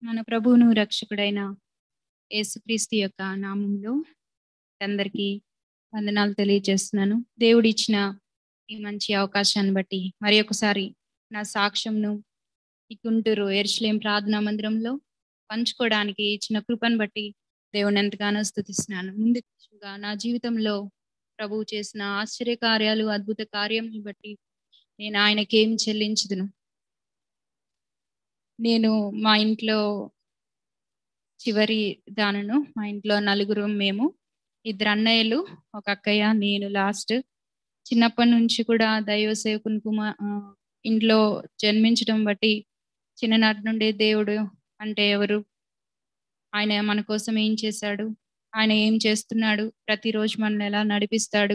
మన ప్రభువును రక్షకుడైన యేసుక్రీస్తు యొక్క నామంలో అందరికీ వందనాలు తెలియజేస్తున్నాను దేవుడు ఇచ్చిన ఈ మంచి అవకాశాన్ని బట్టి మరి ఒకసారి నా సాక్ష్యంను ఈ గుంటూరు ఎర్షలేం ప్రార్థనా మందిరంలో పంచుకోవడానికి ఇచ్చిన కృపను బట్టి దేవుని ఎంతగానో స్థుతిస్తున్నాను ముందుగా నా జీవితంలో ప్రభువు చేసిన ఆశ్చర్య కార్యాలు అద్భుత కార్యం బట్టి నేను ఆయనకి ఏం చెల్లించదును నేను మా ఇంట్లో చివరి దానను మా ఇంట్లో నలుగురు మేము ఇద్దరు అన్నయ్యలు ఒక అక్కయ్య నేను లాస్ట్ చిన్నప్పటి నుంచి కూడా దైవ సేవకుని కుమా ఇంట్లో జన్మించడం బట్టి చిన్ననాటి నుండి దేవుడు అంటే ఎవరు ఆయన మన కోసం ఏం చేశాడు ఆయన ఏం చేస్తున్నాడు ప్రతిరోజు మనల్ని ఎలా నడిపిస్తాడు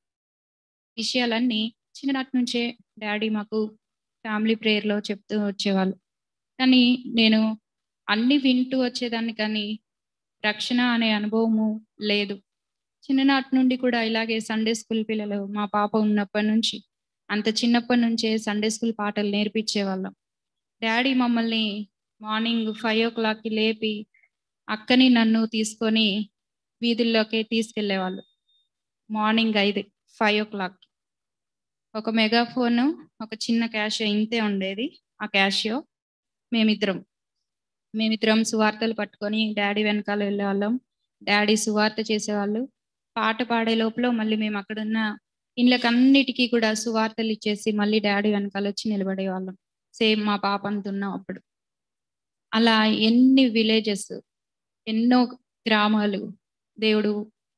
విషయాలన్నీ చిన్ననాటి నుంచే డాడీ మాకు ఫ్యామిలీ ప్రేయర్లో చెప్తూ వచ్చేవాళ్ళు కానీ నేను అన్ని వింటూ వచ్చేదాన్ని కానీ రక్షణ అనే అనుభవము లేదు చిన్ననాటి నుండి కూడా ఇలాగే సండే స్కూల్ పిల్లలు మా పాప ఉన్నప్పటి నుంచి అంత చిన్నప్పటి నుంచే సండే స్కూల్ పాటలు నేర్పించేవాళ్ళం డాడీ మమ్మల్ని మార్నింగ్ ఫైవ్ ఓ క్లాక్కి లేపి అక్కని నన్ను తీసుకొని వీధుల్లోకి తీసుకెళ్లేవాళ్ళు మార్నింగ్ ఐదు ఫైవ్ ఓ క్లాక్ ఒక మెగాఫోన్ ఒక చిన్న క్యాషియో ఇంతే ఉండేది ఆ క్యాషియో మేమిద్దరం మేమిద్దరం సువార్తలు పట్టుకొని డాడీ వెనకాల వెళ్ళేవాళ్ళం డాడీ సువార్త చేసేవాళ్ళు పాట పాడే లోపల మళ్ళీ మేము అక్కడున్న ఇళ్ళకన్నిటికీ కూడా సువార్తలు ఇచ్చేసి మళ్ళీ డాడీ వెనకాల వచ్చి నిలబడేవాళ్ళం సేమ్ మా పాప అంతున్నాం అప్పుడు అలా ఎన్ని విలేజెస్ ఎన్నో గ్రామాలు దేవుడు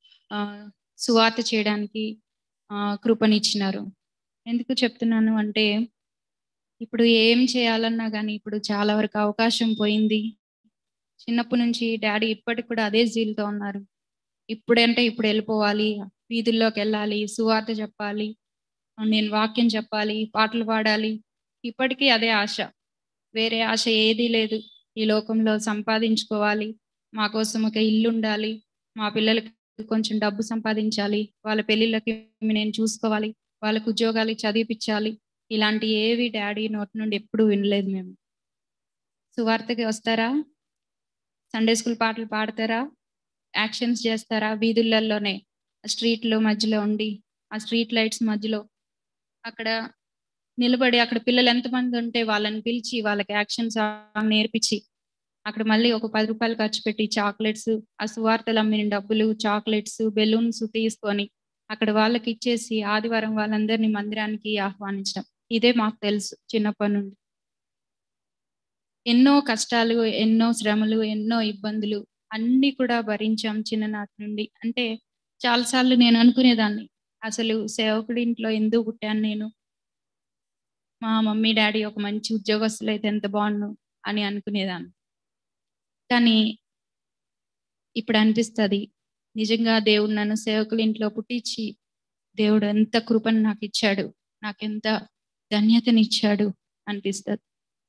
సువార్త చేయడానికి కృపనిచ్చినారు ఎందుకు చెప్తున్నాను అంటే ఇప్పుడు ఏం చేయాలన్నా కానీ ఇప్పుడు చాలా వరకు అవకాశం పోయింది చిన్నప్పటి నుంచి డాడీ ఇప్పటికి కూడా అదే జీలతో ఉన్నారు ఇప్పుడంటే ఇప్పుడు వెళ్ళిపోవాలి వీధుల్లోకి వెళ్ళాలి సువార్త చెప్పాలి నేను వాక్యం చెప్పాలి పాటలు పాడాలి ఇప్పటికీ అదే ఆశ వేరే ఆశ ఏదీ లేదు ఈ లోకంలో సంపాదించుకోవాలి మా కోసం ఒక ఇల్లు ఉండాలి మా పిల్లలకి కొంచెం డబ్బు సంపాదించాలి వాళ్ళ పెళ్ళిళ్ళకి నేను చూసుకోవాలి వాళ్ళకు ఉద్యోగాలు చదివిపించాలి ఇలాంటి ఏవి డాడీ నోటి నుండి ఎప్పుడు వినలేదు మేము సువార్తకి వస్తారా సండే స్కూల్ పాటలు పాడతారా యాక్షన్స్ చేస్తారా వీధులలోనే స్ట్రీట్లో మధ్యలో ఉండి ఆ స్ట్రీట్ లైట్స్ మధ్యలో అక్కడ నిలబడి అక్కడ పిల్లలు ఎంతమంది ఉంటే వాళ్ళని పిలిచి వాళ్ళకి యాక్షన్ సాంగ్ నేర్పించి అక్కడ మళ్ళీ ఒక పది రూపాయలు ఖర్చు పెట్టి చాక్లెట్స్ ఆ సువార్తలు అమ్మిన డబ్బులు చాక్లెట్స్ బెలూన్స్ తీసుకొని అక్కడ వాళ్ళకి ఇచ్చేసి ఆదివారం వాళ్ళందరినీ మందిరానికి ఆహ్వానించడం ఇదే మాకు తెలుసు చిన్నప్పటి నుండి ఎన్నో కష్టాలు ఎన్నో శ్రమలు ఎన్నో ఇబ్బందులు అన్ని కూడా భరించాం చిన్ననాటి నుండి అంటే చాలాసార్లు నేను అనుకునేదాన్ని అసలు సేవకుడి ఇంట్లో ఎందుకు పుట్టాను నేను మా మమ్మీ డాడీ ఒక మంచి ఉద్యోగస్తులు అయితే ఎంత బాగుండు అని అనుకునేదాన్ని కానీ ఇప్పుడు అనిపిస్తుంది నిజంగా దేవుడు నన్ను సేవకుల ఇంట్లో పుట్టించి దేవుడు ఎంత కృపను నాకు ఇచ్చాడు నాకెంత ధన్యతనిచ్చాడు అనిపిస్తుంది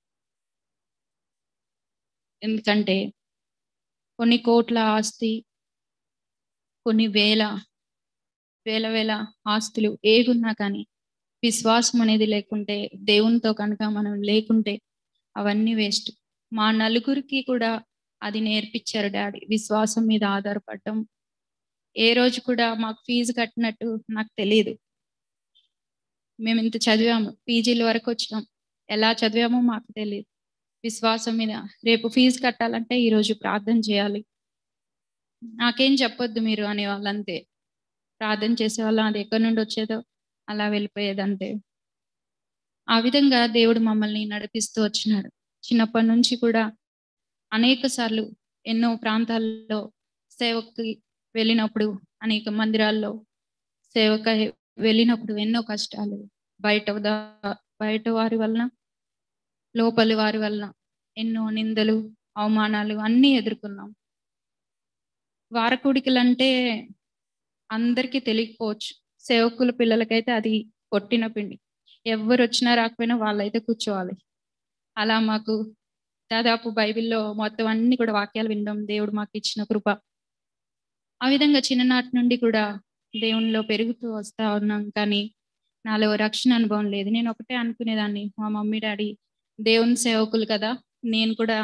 ఎందుకంటే కొన్ని కోట్ల ఆస్తి కొన్ని వేల వేల వేల ఆస్తులు ఏగున్నా కానీ విశ్వాసం అనేది లేకుంటే దేవునితో కనుక మనం లేకుంటే అవన్నీ వేస్ట్ మా నలుగురికి కూడా అది నేర్పించారు డాడీ విశ్వాసం మీద ఆధారపడటం ఏ రోజు కూడా మాకు ఫీజు కట్టినట్టు నాకు తెలియదు మేము ఇంత చదివాము పీజీల వరకు వచ్చినాం ఎలా చదివామో మాకు తెలియదు విశ్వాసం మీద రేపు ఫీజు కట్టాలంటే ఈరోజు ప్రార్థన చేయాలి నాకేం చెప్పొద్దు మీరు అనే వాళ్ళంతే ప్రార్థన చేసేవాళ్ళం అది ఎక్కడి నుండి వచ్చేదో అలా వెళ్ళిపోయేదంతే ఆ విధంగా దేవుడు మమ్మల్ని నడిపిస్తూ వచ్చినాడు చిన్నప్పటి నుంచి కూడా అనేక సార్లు ఎన్నో ప్రాంతాల్లో సేవకి వెళ్ళినప్పుడు అనేక మందిరాల్లో సేవక వెళ్ళినప్పుడు ఎన్నో కష్టాలు బయట బయట వారి వలన లోపలి వారి వలన ఎన్నో నిందలు అవమానాలు అన్నీ ఎదుర్కొన్నాం వారకుడికలంటే అందరికీ తెలియకపోవచ్చు సేవకుల పిల్లలకైతే అది కొట్టిన పిండి ఎవరు వచ్చినా రాకపోయినా వాళ్ళైతే కూర్చోవాలి అలా మాకు దాదాపు బైబిల్లో మొత్తం అన్ని కూడా వాక్యాలు వినడం దేవుడు మాకు ఇచ్చిన కృప ఆ విధంగా చిన్ననాటి నుండి కూడా దేవునిలో పెరుగుతూ వస్తా ఉన్నాం కానీ నాలో రక్షణ అనుభవం లేదు నేను ఒకటే అనుకునేదాన్ని మా మమ్మీ డాడీ దేవుని సేవకులు కదా నేను కూడా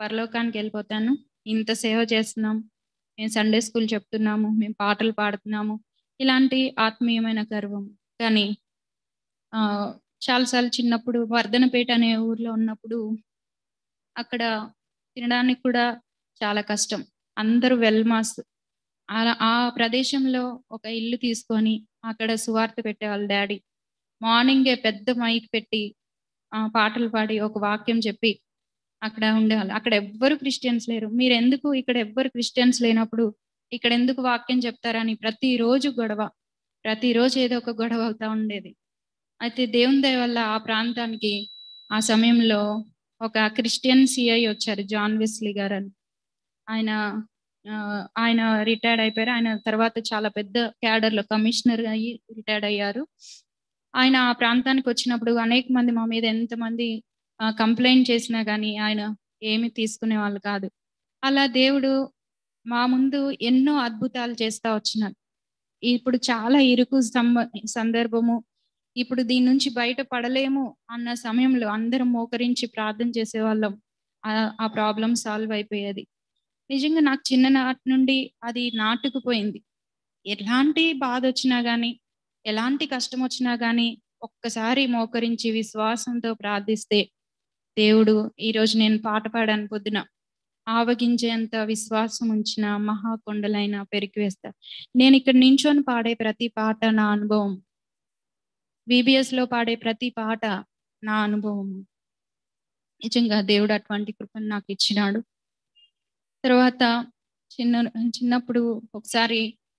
పరలోకానికి వెళ్ళిపోతాను ఇంత సేవ చేస్తున్నాం మేము సండే స్కూల్ చెప్తున్నాము మేము పాటలు పాడుతున్నాము ఇలాంటి ఆత్మీయమైన గర్వం కానీ ఆ చాలాసార్లు చిన్నప్పుడు వర్ధనపేట అనే ఊర్లో ఉన్నప్పుడు అక్కడ తినడానికి కూడా చాలా కష్టం అందరూ వెల్మాస్ ఆ- ఆ ప్రదేశంలో ఒక ఇల్లు తీసుకొని అక్కడ సువార్త పెట్టేవాళ్ళు డాడీ మార్నింగే పెద్ద మైక్ పెట్టి ఆ పాటలు పాడి ఒక వాక్యం చెప్పి అక్కడ ఉండేవాళ్ళు అక్కడ ఎవ్వరు క్రిస్టియన్స్ లేరు మీరు ఎందుకు ఇక్కడ ఎవ్వరు క్రిస్టియన్స్ లేనప్పుడు ఇక్కడ ఎందుకు వాక్యం చెప్తారని ప్రతిరోజు గొడవ ప్రతిరోజు ఏదో ఒక గొడవ అవుతా ఉండేది అయితే దేవుని దయ వల్ల ఆ ప్రాంతానికి ఆ సమయంలో ఒక క్రిస్టియన్ సిఐ వచ్చారు జాన్ వెస్లీ గారు అని ఆయన ఆ, ఆయన రిటైర్డ్ అయిపోయారు ఆయన తర్వాత చాలా పెద్ద క్యాడర్ లో కమిషనర్ అయ్యి రిటైర్డ్ అయ్యారు ఆయన ఆ ప్రాంతానికి వచ్చినప్పుడు అనేక మంది మా మీద ఎంతమంది కంప్లైంట్ చేసినా కానీ ఆయన ఏమి తీసుకునే వాళ్ళు కాదు అలా దేవుడు మా ముందు ఎన్నో అద్భుతాలు చేస్తా వచ్చినారు ఇప్పుడు చాలా ఇరుకు సంబ- సందర్భము ఇప్పుడు దీని నుంచి బయట పడలేము అన్న సమయంలో అందరం మోకరించి ప్రార్థన చేసేవాళ్ళం ఆ- ఆ ప్రాబ్లం సాల్వ్ అయిపోయేది నిజంగా నాకు చిన్ననాటి నుండి అది నాటుకుపోయింది ఎలాంటి బాధ వచ్చినా గానీ ఎలాంటి కష్టం వచ్చినా గానీ ఒక్కసారి మోకరించి విశ్వాసంతో ప్రార్థిస్తే దేవుడు ఈరోజు నేను పాట పాడాను పొద్దున ఆవగించేంత విశ్వాసం ఉంచిన మహాకొండలైన పెరికి వేస్తా నేను ఇక్కడ నించొని పాడే ప్రతి పాట నా అనుభవం VBS లో పాడే ప్రతి పాట నా అనుభవం నిజంగా దేవుడు అటువంటి కృపను నాకు ఇచ్చినాడు తర్వాత చిన్న చిన్నప్పుడు ఒకసారి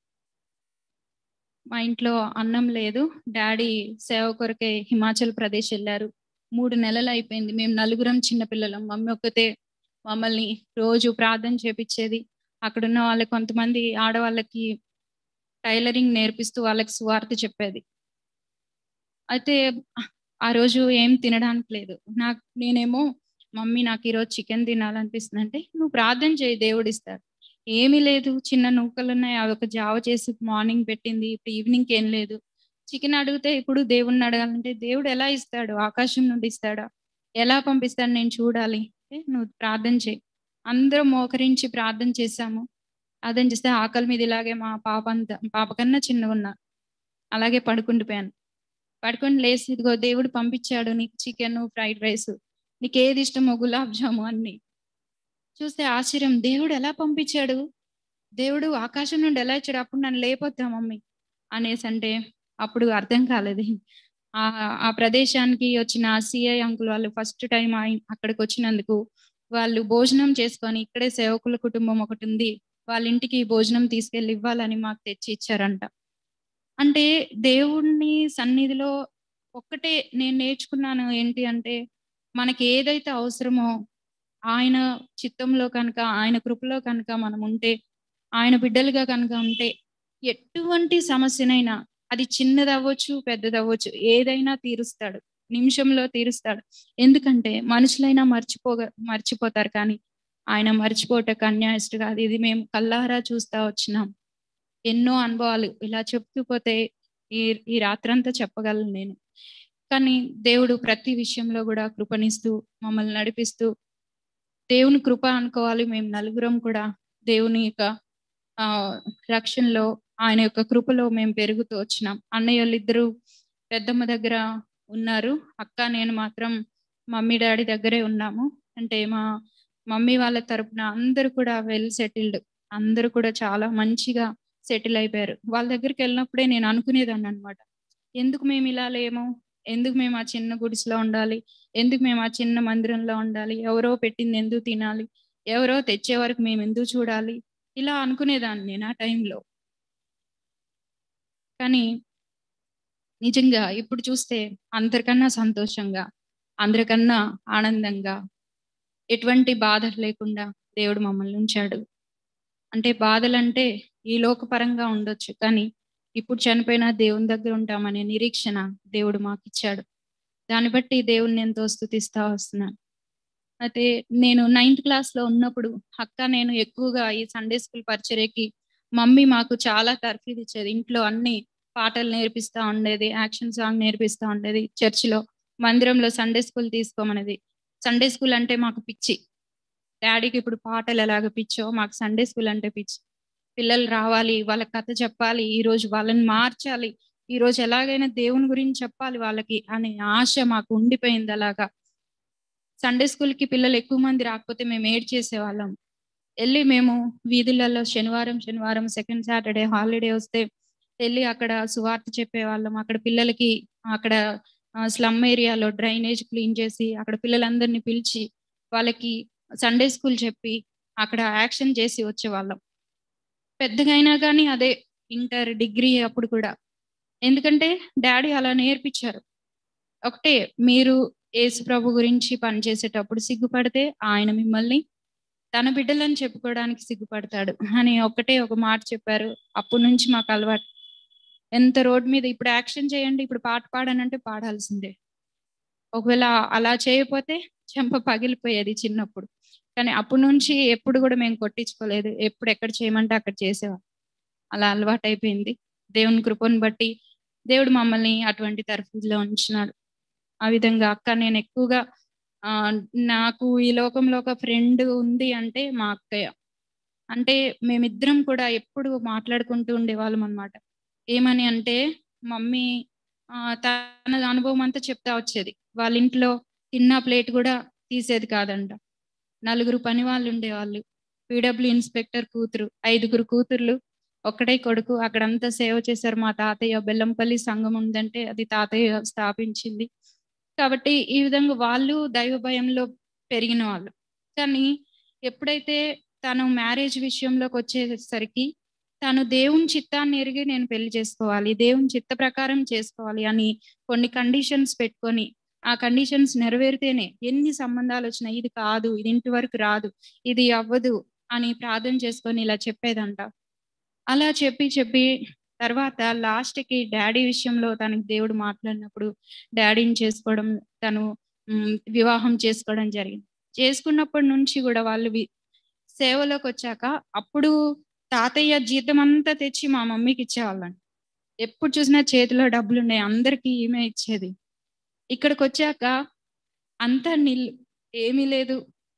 మా ఇంట్లో అన్నం లేదు డాడీ సేవ కొరకే హిమాచల్ ప్రదేశ్ వెళ్ళారు మూడు నెలలు అయిపోయింది మేము నలుగురం చిన్నపిల్లలం మమ్మీ ఒక్కతే మమ్మల్ని రోజు ప్రార్థన చేపించేది అక్కడున్న వాళ్ళకి కొంతమంది ఆడవాళ్ళకి టైలరింగ్ నేర్పిస్తూ వాళ్ళకి సువార్త చెప్పేది అయితే ఆ రోజు ఏం తినడానికి లేదు నాకు నేనేమో మమ్మీ నాకు ఈరోజు చికెన్ తినాలనిపిస్తుంది అంటే నువ్వు ప్రార్థన చేయి దేవుడు ఇస్తాడు ఏమీ లేదు చిన్న నూకలు ఉన్నాయి అవి ఒక జావ చేసి మార్నింగ్ పెట్టింది ఇప్పుడు ఈవినింగ్ ఏం లేదు చికెన్ అడిగితే ఇప్పుడు దేవుడిని అడగాలంటే దేవుడు ఎలా ఇస్తాడు ఆకాశం నుండి ఇస్తాడా ఎలా పంపిస్తాడు నేను చూడాలి అంటే నువ్వు ప్రార్థన చేయి అందరం మోకరించి ప్రార్థన చేశాము ప్రార్థన చేస్తే ఆకలి మీద ఇలాగే మా పాప అంతా పాప కన్నా చిన్నగా ఉన్నా అలాగే పడుకుండిపోయాను పడుకొని లేసి ఇదిగో దేవుడు పంపించాడు నీకు చికెన్ ఫ్రైడ్ రైస్ నీకు ఏది ఇష్టమో గులాబ్ జాము అన్ని చూస్తే ఆశ్చర్యం దేవుడు ఎలా పంపించాడు దేవుడు ఆకాశం నుండి ఎలా ఇచ్చాడు అప్పుడు నన్ను లేపొద్దా మమ్మీ అనేసి అంటే అప్పుడు అర్థం కాలేదు ఆ ఆ ప్రదేశానికి వచ్చిన సిఐ అంకుల్ వాళ్ళు ఫస్ట్ టైం అక్కడికి వచ్చినందుకు వాళ్ళు భోజనం చేసుకొని ఇక్కడే సేవకుల కుటుంబం ఒకటి ఉంది వాళ్ళ ఇంటికి భోజనం తీసుకెళ్ళి ఇవ్వాలని మాకు తెచ్చి ఇచ్చారంట అంటే దేవుణ్ణి సన్నిధిలో ఒక్కటే నేను నేర్చుకున్నాను ఏంటి అంటే మనకి ఏదైతే అవసరమో ఆయన చిత్తంలో కనుక ఆయన కృపలో కనుక మనం ఉంటే ఆయన బిడ్డలుగా కనుక ఉంటే ఎటువంటి సమస్యనైనా అది చిన్నది అవ్వచ్చు పెద్దది అవ్వచ్చు ఏదైనా తీరుస్తాడు నిమిషంలో తీరుస్తాడు ఎందుకంటే మనుషులైనా మర్చిపోగ మర్చిపోతారు కానీ ఆయన మర్చిపోవటకు అన్యాయస్తుడు కాదు ఇది మేము కల్లారా చూస్తా వచ్చినాం ఎన్నో అనుభవాలు ఇలా చెప్తూ పోతే ఈ ఈ రాత్రంతా చెప్పగలను నేను కానీ దేవుడు ప్రతి విషయంలో కూడా కృపనిస్తూ మమ్మల్ని నడిపిస్తూ దేవుని కృప అనుకోవాలి మేము నలుగురం కూడా దేవుని యొక్క ఆ రక్షణలో ఆయన యొక్క కృపలో మేము పెరుగుతూ వచ్చినాం అన్నయ్య వాళ్ళిద్దరూ పెద్దమ్మ దగ్గర ఉన్నారు అక్క నేను మాత్రం మమ్మీ డాడీ దగ్గరే ఉన్నాము అంటే మా మమ్మీ వాళ్ళ తరపున అందరూ కూడా వెల్ సెటిల్డ్ అందరూ కూడా చాలా మంచిగా సెటిల్ అయిపోయారు వాళ్ళ దగ్గరికి వెళ్ళినప్పుడే నేను అనుకునేదాన్ని అనమాట ఎందుకు మేము ఇలా లేము ఎందుకు మేము ఆ చిన్న గుడిసెలో ఉండాలి ఎందుకు మేము ఆ చిన్న మందిరంలో ఉండాలి ఎవరో పెట్టింది ఎందుకు తినాలి ఎవరో తెచ్చే వరకు మేము ఎందుకు చూడాలి ఇలా అనుకునేదాన్ని నేను ఆ టైంలో కానీ నిజంగా ఇప్పుడు చూస్తే అందరికన్నా సంతోషంగా అందరికన్నా ఆనందంగా ఎటువంటి బాధలు లేకుండా దేవుడు మమ్మల్ని ఉంచాడు అంటే బాధలంటే ఈ లోకపరంగా ఉండొచ్చు కానీ ఇప్పుడు చనిపోయినా దేవుని దగ్గర ఉంటామనే నిరీక్షణ దేవుడు మాకు ఇచ్చాడు దాన్ని బట్టి దేవుడిని ఎంతో స్థుతిస్తా వస్తున్నాను అయితే నేను నైన్త్ క్లాస్ లో ఉన్నప్పుడు అక్క నేను ఎక్కువగా ఈ సండే స్కూల్ పరిచర్యకి మమ్మీ మాకు చాలా తర్ఫీదు ఇచ్చేది ఇంట్లో అన్ని పాటలు నేర్పిస్తా ఉండేది యాక్షన్ సాంగ్ నేర్పిస్తా ఉండేది చర్చిలో మందిరంలో సండే స్కూల్ తీసుకోమనేది సండే స్కూల్ అంటే మాకు పిచ్చి డాడీకి ఇప్పుడు పాటలు ఎలాగ పిచ్చో మాకు సండే స్కూల్ అంటే పిచ్చి పిల్లలు రావాలి వాళ్ళ కథ చెప్పాలి ఈ రోజు వాళ్ళని మార్చాలి ఈ రోజు ఎలాగైనా దేవుని గురించి చెప్పాలి వాళ్ళకి అనే ఆశ మాకు ఉండిపోయింది అలాగా సండే స్కూల్ కి పిల్లలు ఎక్కువ మంది రాకపోతే మేము ఏడ్ చేసేవాళ్ళం వెళ్ళి మేము వీధులలో శనివారం శనివారం సెకండ్ సాటర్డే హాలిడే వస్తే వెళ్ళి అక్కడ సువార్త చెప్పేవాళ్ళం అక్కడ పిల్లలకి అక్కడ స్లమ్ ఏరియాలో డ్రైనేజ్ క్లీన్ చేసి అక్కడ పిల్లలందరినీ పిలిచి వాళ్ళకి సండే స్కూల్ చెప్పి అక్కడ యాక్షన్ చేసి వచ్చేవాళ్ళం పెద్దగా అయినా కానీ అదే ఇంటర్ డిగ్రీ అప్పుడు కూడా ఎందుకంటే డాడీ అలా నేర్పించారు ఒకటే మీరు యేసు ప్రభు గురించి పనిచేసేటప్పుడు సిగ్గుపడితే ఆయన మిమ్మల్ని తన బిడ్డలని చెప్పుకోవడానికి సిగ్గుపడతాడు అని ఒకటే ఒక మాట చెప్పారు అప్పటి నుంచి మాకు అలవాటు ఎంత రోడ్ మీద ఇప్పుడు యాక్షన్ చేయండి ఇప్పుడు పాట పాడనంటే పాడాల్సిందే ఒకవేళ అలా చేయకపోతే చెంప పగిలిపోయేది చిన్నప్పుడు కానీ అప్పటి నుంచి ఎప్పుడు కూడా మేము కొట్టించుకోలేదు ఎప్పుడు ఎక్కడ చేయమంటే అక్కడ చేసేవాళ్ళం అలా అలవాటు అయిపోయింది దేవుని కృపను బట్టి దేవుడు మమ్మల్ని అటువంటి తరఫులో ఉంచినాడు ఆ విధంగా అక్క నేను ఎక్కువగా ఆ నాకు ఈ లోకంలో ఒక ఫ్రెండ్ ఉంది అంటే మా అక్కయ్య అంటే మేమిద్దరం కూడా ఎప్పుడు మాట్లాడుకుంటూ ఉండేవాళ్ళం అనమాట ఏమని అంటే మమ్మీ ఆ తన అనుభవం అంతా చెప్తా వచ్చేది వాళ్ళ ఇంట్లో తిన్న ప్లేట్ కూడా తీసేది కాదంట నలుగురు పని వాళ్ళు ఉండేవాళ్ళు పీడబ్ల్యూ ఇన్స్పెక్టర్ కూతురు ఐదుగురు కూతుర్లు ఒక్కడే కొడుకు అక్కడంతా సేవ చేశారు మా తాతయ్య బెల్లంపల్లి సంఘం ఉందంటే అది తాతయ్య స్థాపించింది కాబట్టి ఈ విధంగా వాళ్ళు దైవ భయంలో పెరిగిన వాళ్ళు కానీ ఎప్పుడైతే తను మ్యారేజ్ విషయంలోకి వచ్చేసరికి తను దేవుని చిత్తాన్ని ఎరిగి నేను పెళ్లి చేసుకోవాలి దేవుని చిత్త ప్రకారం చేసుకోవాలి అని కొన్ని కండిషన్స్ పెట్టుకొని ఆ కండిషన్స్ నెరవేరితేనే ఎన్ని సంబంధాలు వచ్చినా ఇది కాదు ఇది ఇంటి వరకు రాదు ఇది అవ్వదు అని ప్రార్థన చేసుకొని ఇలా చెప్పేదంట అలా చెప్పి చెప్పి తర్వాత లాస్ట్ కి డాడీ విషయంలో తనకి దేవుడు మాట్లాడినప్పుడు డాడీని చేసుకోవడం తను వివాహం చేసుకోవడం జరిగింది చేసుకున్నప్పటి నుంచి కూడా వాళ్ళు సేవలోకి వచ్చాక అప్పుడు తాతయ్య జీతం అంతా తెచ్చి మా మమ్మీకి ఇచ్చేవాళ్ళండి ఎప్పుడు చూసినా చేతిలో డబ్బులు ఉన్నాయి అందరికి ఈమె ఇచ్చేది ఇక్కడికి వచ్చాక అంతా నీళ్ళు ఏమీ లేదు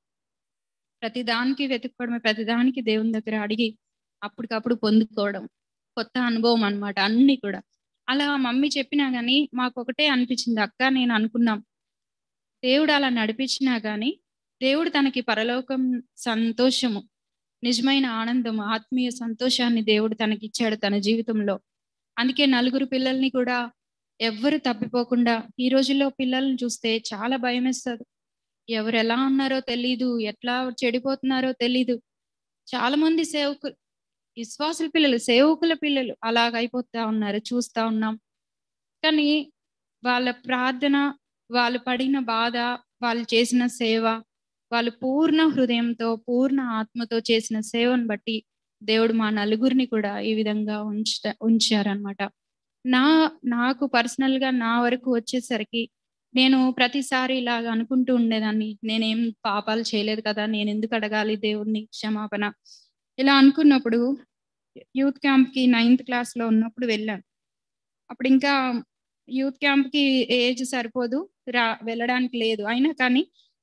ప్రతి దానికి వెతుక్కోవడమే ప్రతి దానికి దేవుని దగ్గర అడిగి అప్పటికప్పుడు పొందుకోవడం కొత్త అనుభవం అనమాట అన్ని కూడా అలా మమ్మీ చెప్పినా గానీ మాకు ఒకటే అనిపించింది అక్క నేను అనుకున్నాం దేవుడు అలా నడిపించినా గానీ దేవుడు తనకి పరలోకం సంతోషము నిజమైన ఆనందం ఆత్మీయ సంతోషాన్ని దేవుడు తనకి ఇచ్చాడు తన జీవితంలో అందుకే నలుగురు పిల్లల్ని కూడా ఎవ్వరు తప్పిపోకుండా ఈ రోజుల్లో పిల్లల్ని చూస్తే చాలా భయం వేస్తుంది ఎవరు ఎలా ఉన్నారో తెలీదు ఎట్లా చెడిపోతున్నారో తెలీదు చాలా మంది సేవకు విశ్వాసుల పిల్లలు సేవకుల పిల్లలు అలాగైపోతా ఉన్నారు చూస్తా ఉన్నాం కానీ వాళ్ళ ప్రార్థన వాళ్ళు పడిన బాధ వాళ్ళు చేసిన సేవ వాళ్ళు పూర్ణ హృదయంతో పూర్ణ ఆత్మతో చేసిన సేవను బట్టి దేవుడు మా నలుగురిని కూడా ఈ విధంగా ఉంచ ఉంచారనమాట నా నాకు పర్సనల్ గా నా వరకు వచ్చేసరికి నేను ప్రతిసారి ఇలాగ అనుకుంటూ ఉండేదాన్ని నేనేం పాపాలు చేయలేదు కదా నేను ఎందుకు అడగాలి దేవుణ్ణి క్షమాపణ ఇలా అనుకున్నప్పుడు యూత్ క్యాంప్ కి నైన్త్ క్లాస్ లో ఉన్నప్పుడు వెళ్ళాను అప్పుడు ఇంకా యూత్ క్యాంప్ కి ఏజ్ సరిపోదు రా వెళ్ళడానికి లేదు అయినా కానీ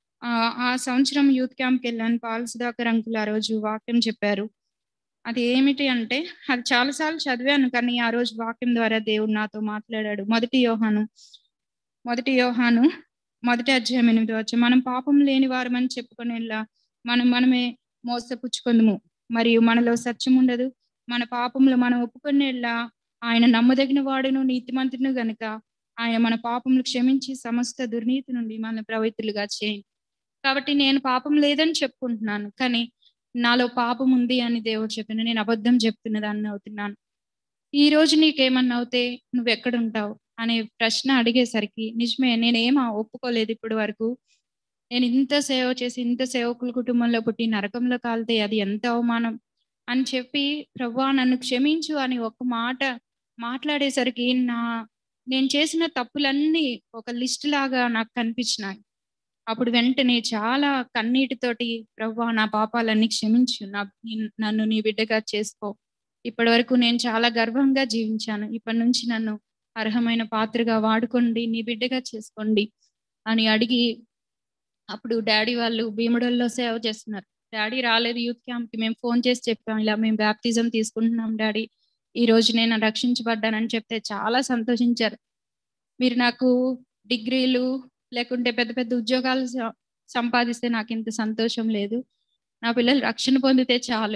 ఆ సంవత్సరం యూత్ క్యాంప్కి వెళ్ళాను పాల్ సుధాకర్ అంకుల్ ఆ రోజు వాక్యం చెప్పారు అది ఏమిటి అంటే అది చాలాసార్లు చదివాను కానీ ఆ రోజు వాక్యం ద్వారా దేవుడు నాతో మాట్లాడాడు మొదటి యోహాను మొదటి యోహాను మొదటి అధ్యాయం ఎనిమిది వచ్చి మనం పాపం లేని వారమని చెప్పుకునేలా మనం మనమే మోసపుచ్చుకుందుము మరియు మనలో సత్యం ఉండదు మన పాపములు మనం ఒప్పుకునేలా ఆయన నమ్మదగిన వాడును నీతిమంతును గనుక ఆయన మన పాపములు క్షమించి సమస్త దుర్నీతి నుండి మన ప్రవృత్తులుగా చేయండి కాబట్టి నేను పాపం లేదని చెప్పుకుంటున్నాను కానీ నాలో పాపం ఉంది అని దేవుడు చెప్పిన నేను అబద్ధం చెప్తున్న దాన్ని అవుతున్నాను ఈ రోజు నీకేమన్నా అవుతే నువ్వు ఎక్కడ ఉంటావు అనే ప్రశ్న అడిగేసరికి నిజమే నేనేం ఒప్పుకోలేదు ఇప్పటి వరకు నేను ఇంత సేవ చేసి ఇంత సేవకుల కుటుంబంలో పుట్టి నరకంలో కాలితే అది ఎంత అవమానం అని చెప్పి ప్రవ్వా నన్ను క్షమించు అని ఒక మాట మాట్లాడేసరికి నా నేను చేసిన తప్పులన్నీ ఒక లిస్ట్ లాగా నాకు కనిపించినాయి అప్పుడు వెంటనే చాలా కన్నీటితోటి ప్రవ్వా నా పాపాలన్నీ క్షమించు నా నన్ను నీ బిడ్డగా చేసుకో ఇప్పటి వరకు నేను చాలా గర్వంగా జీవించాను ఇప్పటి నుంచి నన్ను అర్హమైన పాత్రగా వాడుకోండి నీ బిడ్డగా చేసుకోండి అని అడిగి అప్పుడు డాడీ వాళ్ళు భీముడల్లో సేవ చేస్తున్నారు డాడీ రాలేదు యూత్ క్యాంప్కి మేము ఫోన్ చేసి చెప్పాం ఇలా మేము బ్యాప్తిజం తీసుకుంటున్నాం డాడీ ఈ రోజు నేను రక్షించబడ్డానని చెప్తే చాలా సంతోషించారు మీరు నాకు డిగ్రీలు లేకుంటే పెద్ద పెద్ద ఉద్యోగాలు స- సంపాదిస్తే నాకు ఇంత సంతోషం లేదు నా పిల్లలు రక్షణ పొందితే చాలు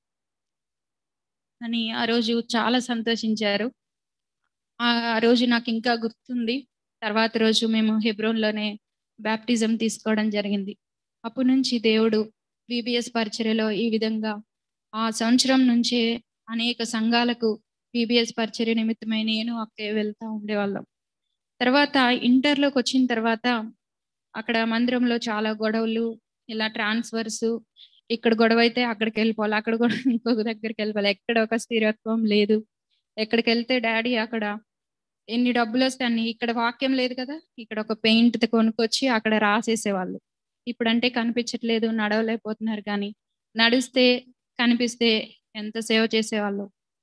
అని ఆ రోజు చాలా సంతోషించారు ఆ ఆ రోజు నాకు ఇంకా గుర్తుంది తర్వాత రోజు మేము హెబ్రోన్లోనే బ్యాప్టిజం తీసుకోవడం జరిగింది అప్పటి నుంచి దేవుడు బీబీఎస్ పరిచర్యలో ఈ విధంగా ఆ సంవత్సరం నుంచే అనేక సంఘాలకు బీబీఎస్ పరిచర్య నిమిత్తమై నేను అక్కే వెళ్తా ఉండేవాళ్ళం తర్వాత ఇంటర్లోకి వచ్చిన తర్వాత అక్కడ మందిరంలో చాలా గొడవలు ఇలా ట్రాన్స్ఫర్స్ ఇక్కడ గొడవ అయితే అక్కడికి వెళ్ళిపోవాలి అక్కడ కూడా ఇంకొక దగ్గరికి వెళ్ళిపోవాలి ఎక్కడ ఒక స్థిరత్వం లేదు ఎక్కడికి వెళ్తే డాడీ అక్కడ ఎన్ని డబ్బులు వస్తే అన్ని ఇక్కడ వాక్యం లేదు కదా ఇక్కడ ఒక పెయింట్ కొనుక్కొచ్చి అక్కడ రాసేసేవాళ్ళు ఇప్పుడంటే కనిపించట్లేదు నడవలేకపోతున్నారు కానీ నడిస్తే కనిపిస్తే ఎంత సేవ చేసేవాళ్ళు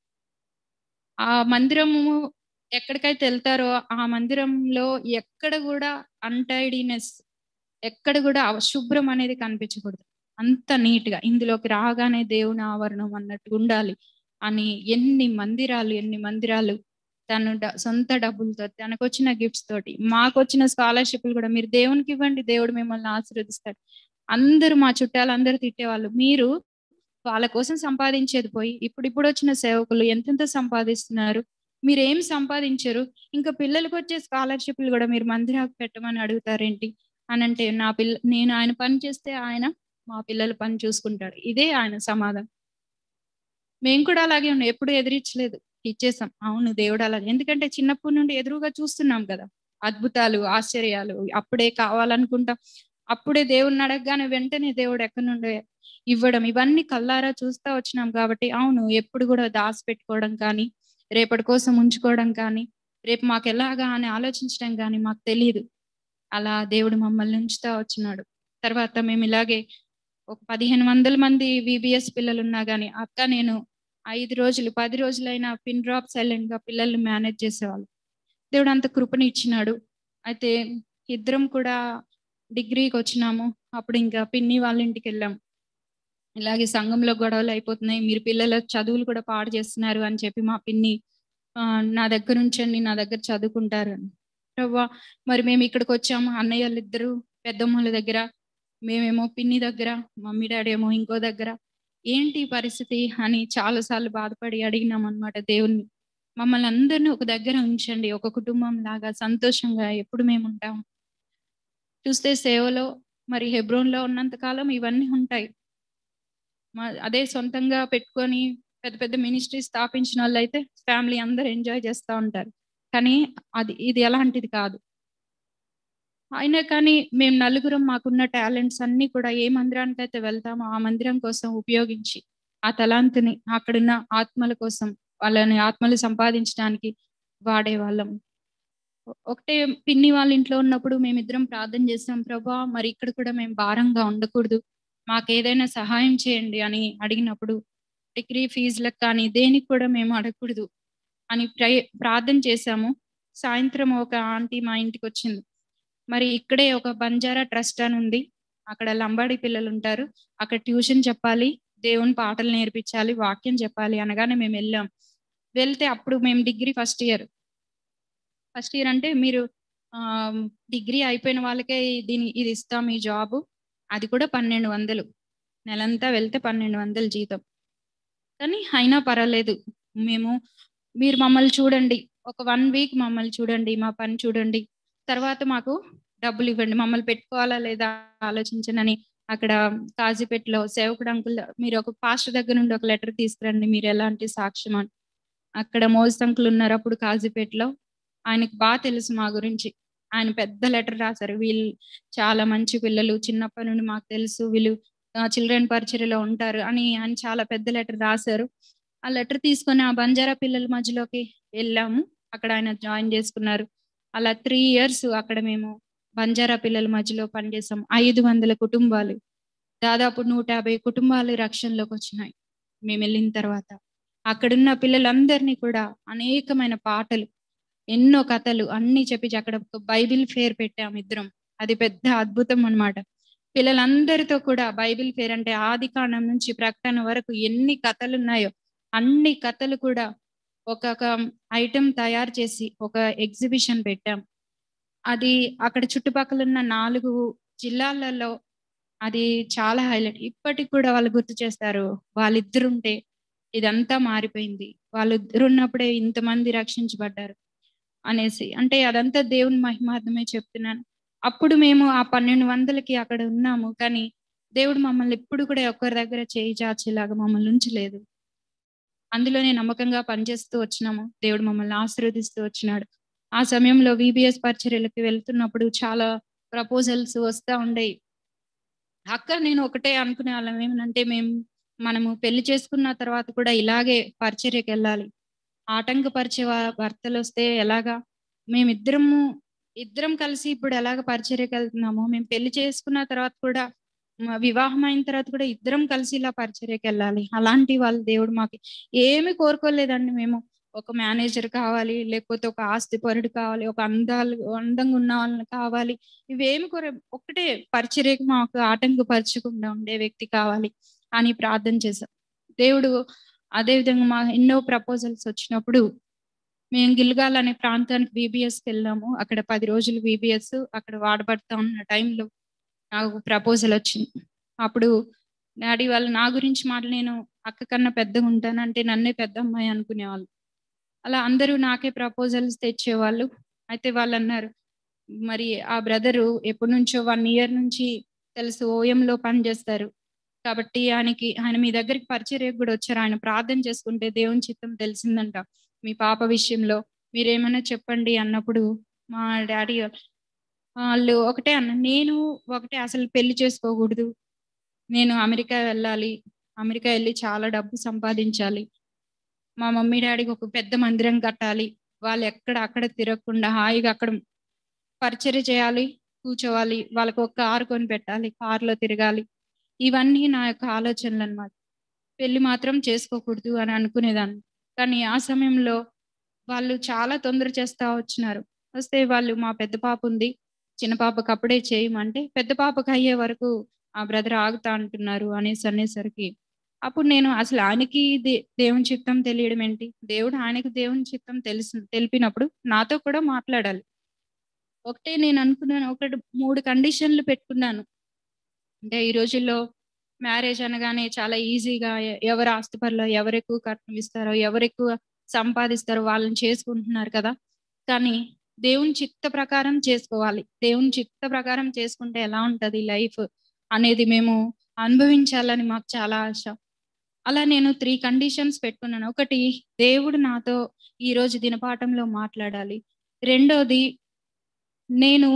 ఆ మందిరము ఎక్కడికైతే వెళ్తారో ఆ మందిరంలో ఎక్కడ కూడా అన్టైడీనెస్ ఎక్కడ కూడా అశుభ్రం అనేది కనిపించకూడదు అంత నీట్ గా ఇందులోకి రాగానే దేవుని ఆవరణం అన్నట్టు ఉండాలి అని ఎన్ని మందిరాలు ఎన్ని మందిరాలు తను డ- సొంత డబ్బులతో తనకు వచ్చిన గిఫ్ట్స్ తోటి మాకు వచ్చిన స్కాలర్షిప్లు కూడా మీరు దేవునికి ఇవ్వండి దేవుడు మిమ్మల్ని ఆశీర్వదిస్తాడు అందరూ మా చుట్టాలు అందరూ తిట్టేవాళ్ళు మీరు వాళ్ళ కోసం సంపాదించేది పోయి ఇప్పుడు ఇప్పుడు వచ్చిన సేవకులు ఎంతెంత సంపాదిస్తున్నారు మీరు ఏం సంపాదించరు ఇంకా పిల్లలకు వచ్చే స్కాలర్షిప్లు కూడా మీరు మందిరాకు పెట్టమని అడుగుతారేంటి అని అంటే నా పిల్ల నేను ఆయన పని చేస్తే ఆయన మా పిల్లల పని చూసుకుంటాడు ఇదే ఆయన సమాధానం మేము కూడా అలాగే ఉన్నాం ఎప్పుడు ఎదిరించలేదు ఇచ్చేసాం అవును దేవుడు అలాగే ఎందుకంటే చిన్నప్పటి నుండి ఎదురుగా చూస్తున్నాం కదా అద్భుతాలు ఆశ్చర్యాలు అప్పుడే కావాలనుకుంటాం అప్పుడే దేవుడిని అడగగానే వెంటనే దేవుడు ఎక్కడి నుండి ఇవ్వడం ఇవన్నీ కల్లారా చూస్తా వచ్చినాం కాబట్టి అవును ఎప్పుడు కూడా దాసి పెట్టుకోవడం కానీ రేపటి కోసం ఉంచుకోవడం కానీ రేపు మాకు ఎలాగా అని ఆలోచించడం కానీ మాకు తెలియదు అలా దేవుడు మమ్మల్ని ఉంచుతా వచ్చినాడు తర్వాత మేము ఇలాగే ఒక పదిహేను వందల మంది విబిఎస్ పిల్లలు ఉన్నా కానీ అక్క నేను ఐదు రోజులు పది రోజులైనా పిన్ డ్రాప్ సైలెంట్ గా పిల్లల్ని మేనేజ్ చేసేవాళ్ళు దేవుడు అంత కృపని ఇచ్చినాడు అయితే ఇద్దరం కూడా డిగ్రీకి వచ్చినాము అప్పుడు ఇంకా పిన్ని వాళ్ళ ఇంటికి వెళ్ళాం ఇలాగే సంఘంలో గొడవలు అయిపోతున్నాయి మీరు పిల్లల చదువులు కూడా పాడు చేస్తున్నారు అని చెప్పి మా పిన్ని ఆ, నా దగ్గర ఉంచండి నా దగ్గర చదువుకుంటారు అని ప్రవ్వా మరి మేము ఇక్కడికి వచ్చాము అన్నయ్య వాళ్ళిద్దరు పెద్దమ్మల దగ్గర మేమేమో పిన్ని దగ్గర మమ్మీ డాడీ ఏమో ఇంకో దగ్గర ఏంటి ఈ పరిస్థితి అని చాలా సార్లు బాధపడి అడిగినాం అనమాట దేవుణ్ణి మమ్మల్ని అందరినీ ఒక దగ్గర ఉంచండి ఒక కుటుంబం లాగా సంతోషంగా ఎప్పుడు మేము ఉంటాం చూస్తే సేవలో మరి హెబ్రోన్లో ఉన్నంత కాలం ఇవన్నీ ఉంటాయి మా- అదే సొంతంగా పెట్టుకొని పెద్ద పెద్ద మినిస్ట్రీ స్థాపించిన వాళ్ళు అయితే ఫ్యామిలీ అందరు ఎంజాయ్ చేస్తూ ఉంటారు కానీ అది ఇది ఎలాంటిది కాదు అయినా కానీ మేము నలుగురం మాకున్న టాలెంట్స్ అన్ని కూడా ఏ మందిరానికి అయితే వెళ్తామో ఆ మందిరం కోసం ఉపయోగించి ఆ తలాంతుని అక్కడున్న ఆత్మల కోసం వాళ్ళని ఆత్మలు సంపాదించడానికి వాడేవాళ్ళం ఒ- ఒకటే పిన్ని వాళ్ళ ఇంట్లో ఉన్నప్పుడు మేమిద్దరం ప్రార్థన చేస్తాం ప్రభా మరి ఇక్కడ కూడా మేము భారంగా ఉండకూడదు మాకు ఏదైనా సహాయం చేయండి అని అడిగినప్పుడు డిగ్రీ ఫీజులకు కానీ దేనికి కూడా మేము అడగకూడదు అని ప్రయ ప్రార్థన చేశాము సాయంత్రం ఒక ఆంటీ మా ఇంటికి వచ్చింది మరి ఇక్కడే ఒక బంజారా ట్రస్ట్ అని ఉంది అక్కడ లంబాడి పిల్లలు ఉంటారు అక్కడ ట్యూషన్ చెప్పాలి దేవుని పాటలు నేర్పించాలి వాక్యం చెప్పాలి అనగానే మేము వెళ్ళాం వెళ్తే అప్పుడు మేము degree first year first year అంటే మీరు డిగ్రీ అయిపోయిన వాళ్ళకే దీని ఇది ఇస్తాం ఈ జాబ్ అది కూడా పన్నెండు వందలు నెలంతా వెళ్తే పన్నెండు వందలు జీతం కానీ అయినా పర్వాలేదు మేము మీరు మమ్మల్ని చూడండి ఒక వన్ వీక్ మమ్మల్ని చూడండి మా పని చూడండి తర్వాత మాకు డబ్బులు ఇవ్వండి మమ్మల్ని పెట్టుకోవాలా లేదా ఆలోచించనని అక్కడ కాజీపేటలో సేవకుడు అంకుల్ మీరు ఒక పాస్టర్ దగ్గర నుండి ఒక లెటర్ తీసుకురండి మీరు ఎలాంటి సాక్ష్యం అని అక్కడ మోజ్ అంకుల్ ఉన్నారు అప్పుడు కాజీపేటలో ఆయనకి బాగా తెలుసు మా గురించి ఆయన పెద్ద లెటర్ రాశారు వీళ్ళు చాలా మంచి పిల్లలు చిన్నప్పటి నుండి మాకు తెలుసు వీళ్ళు చిల్డ్రన్ పరిచర్యలో ఉంటారు అని ఆయన చాలా పెద్ద లెటర్ రాశారు ఆ లెటర్ తీసుకొని ఆ బంజారా పిల్లల మధ్యలోకి వెళ్ళాము అక్కడ ఆయన జాయిన్ చేసుకున్నారు అలా త్రీ ఇయర్స్ అక్కడ మేము బంజారా పిల్లల మధ్యలో పనిచేసాం ఐదు వందల కుటుంబాలు దాదాపు నూట యాభై కుటుంబాలు రక్షణలోకి వచ్చినాయి మేము వెళ్ళిన తర్వాత అక్కడున్న పిల్లలందరినీ కూడా అనేకమైన పాటలు ఎన్నో కథలు అన్ని చెప్పి అక్కడ ఒక బైబిల్ ఫేర్ పెట్టాము ఇద్దరం అది పెద్ద అద్భుతం అన్నమాట పిల్లలందరితో కూడా బైబిల్ ఫేర్ అంటే ఆది కాండం నుంచి ప్రకటన వరకు ఎన్ని కథలు ఉన్నాయో అన్ని కథలు కూడా ఒక్కొక్క ఐటెం తయారు చేసి ఒక ఎగ్జిబిషన్ పెట్టాం అది అక్కడ చుట్టుపక్కల ఉన్న నాలుగు జిల్లాలలో అది చాలా హైలైట్ ఇప్పటికి కూడా వాళ్ళు గుర్తు చేస్తారు వాళ్ళిద్దరుంటే ఇదంతా మారిపోయింది వాళ్ళిద్దరు ఉన్నప్పుడే ఇంతమంది రక్షించబడ్డారు అనేసి అంటే అదంతా దేవుని మహిమార్థమే చెప్తున్నాను అప్పుడు మేము ఆ పన్నెండు వందలకి అక్కడ ఉన్నాము కానీ దేవుడు మమ్మల్ని ఎప్పుడు కూడా ఒక్కరి దగ్గర చేయి చాచేలాగా మమ్మల్ని ఉంచలేదు అందులోనే నమ్మకంగా పనిచేస్తూ వచ్చినాము దేవుడు మమ్మల్ని ఆశీర్వదిస్తూ వచ్చినాడు ఆ సమయంలో విబిఎస్ పరిచర్యలకి వెళ్తున్నప్పుడు చాలా ప్రపోజల్స్ వస్తూ ఉండేవి అక్క నేను ఒకటే అనుకునే వాళ్ళం ఏమనంటే మేము మనము పెళ్లి చేసుకున్న తర్వాత కూడా ఇలాగే పరిచర్యకి వెళ్ళాలి ఆటంకపరిచే భర్తలు వస్తే ఎలాగా మేమిద్దరము ఇద్దరం కలిసి ఇప్పుడు ఎలాగ పరిచర్యకి వెళ్తున్నామో మేము పెళ్లి చేసుకున్న తర్వాత కూడా వివాహం అయిన తర్వాత కూడా ఇద్దరం కలిసి ఇలా పరిచర్యకి వెళ్ళాలి అలాంటి వాళ్ళు దేవుడు మాకు ఏమి కోరుకోలేదండి మేము ఒక మేనేజర్ కావాలి లేకపోతే ఒక ఆస్తి పరుడు కావాలి ఒక అందాలు అందంగా ఉన్న వాళ్ళని కావాలి ఇవేమి కోర ఒకటే పరిచర్యకి మాకు ఆటంకపరచకుండా ఉండే వ్యక్తి కావాలి అని ప్రార్థన చేశాం దేవుడు అదే విధంగా మా ఎన్నో ప్రపోజల్స్ వచ్చినప్పుడు మేము గిల్గాల్ అనే ప్రాంతానికి బీబీఎస్కి వెళ్ళాము అక్కడ పది రోజులు బీబీఎస్ అక్కడ వాడబడతా ఉన్న టైంలో నాకు ప్రపోజల్ వచ్చింది అప్పుడు డాడీ వాళ్ళు నా గురించి మాట నేను అక్క కన్నా పెద్దగా ఉంటానంటే నన్నే పెద్ద అమ్మాయి అనుకునేవాళ్ళు అలా అందరూ నాకే ప్రపోజల్స్ తెచ్చేవాళ్ళు అయితే వాళ్ళు అన్నారు మరి ఆ బ్రదరు ఎప్పటి నుంచో వన్ ఇయర్ నుంచి తెలుసు ఓఎంలో పనిచేస్తారు కాబట్టి ఆయనకి ఆయన మీ దగ్గరికి పరిచర్యకు కూడా వచ్చారు ఆయన ప్రార్థన చేసుకుంటే దేవుని చిత్తం తెలిసిందంట మీ పాప విషయంలో మీరేమైనా చెప్పండి అన్నప్పుడు మా డాడీ వాళ్ళు ఒకటే అన్న నేను ఒకటే అసలు పెళ్లి చేసుకోకూడదు నేను అమెరికా వెళ్ళాలి అమెరికా వెళ్ళి చాలా డబ్బు సంపాదించాలి మా మమ్మీ డాడీకి ఒక పెద్ద మందిరం కట్టాలి వాళ్ళు ఎక్కడ అక్కడ తిరగకుండా హాయిగా అక్కడ పరిచర్య చేయాలి కూర్చోవాలి వాళ్ళకి ఒక కారు కొని పెట్టాలి కారులో తిరగాలి ఇవన్నీ నా యొక్క ఆలోచనలు అనమాట పెళ్లి మాత్రం చేసుకోకూడదు అని అనుకునేదాన్ని కానీ ఆ సమయంలో వాళ్ళు చాలా తొందర చేస్తా వచ్చినారు వస్తే వాళ్ళు మా పెద్ద పాప ఉంది చిన్న పాపకు అప్పుడే చేయమంటే పెద్ద పాపకు అయ్యే వరకు ఆ బ్రదర్ ఆగుతా అంటున్నారు అనేసి అనేసరికి అప్పుడు నేను అసలు ఆయనకి దే దేవుని చిత్తం తెలియడం ఏంటి దేవుడు ఆయనకి దేవుని చిత్తం తెలిసి తెలిపినప్పుడు నాతో కూడా మాట్లాడాలి ఒకటే నేను అనుకున్నాను ఒకటి మూడు కండిషన్లు పెట్టుకున్నాను అంటే ఈ రోజుల్లో మ్యారేజ్ అనగానే చాలా ఈజీగా ఎవరు ఆస్తిపరులో ఎవరు ఎక్కువ కట్నం ఇస్తారో ఎవరు ఎక్కువ సంపాదిస్తారో వాళ్ళని చేసుకుంటున్నారు కదా కానీ దేవుని చిత్త ప్రకారం చేసుకోవాలి దేవుని చిత్త ప్రకారం చేసుకుంటే ఎలా ఉంటది లైఫ్ అనేది మేము అనుభవించాలని మాకు చాలా ఆశ అలా నేను త్రీ కండిషన్స్ పెట్టుకున్నాను ఒకటి దేవుడు నాతో ఈ రోజు దినపాఠంలో మాట్లాడాలి రెండోది నేను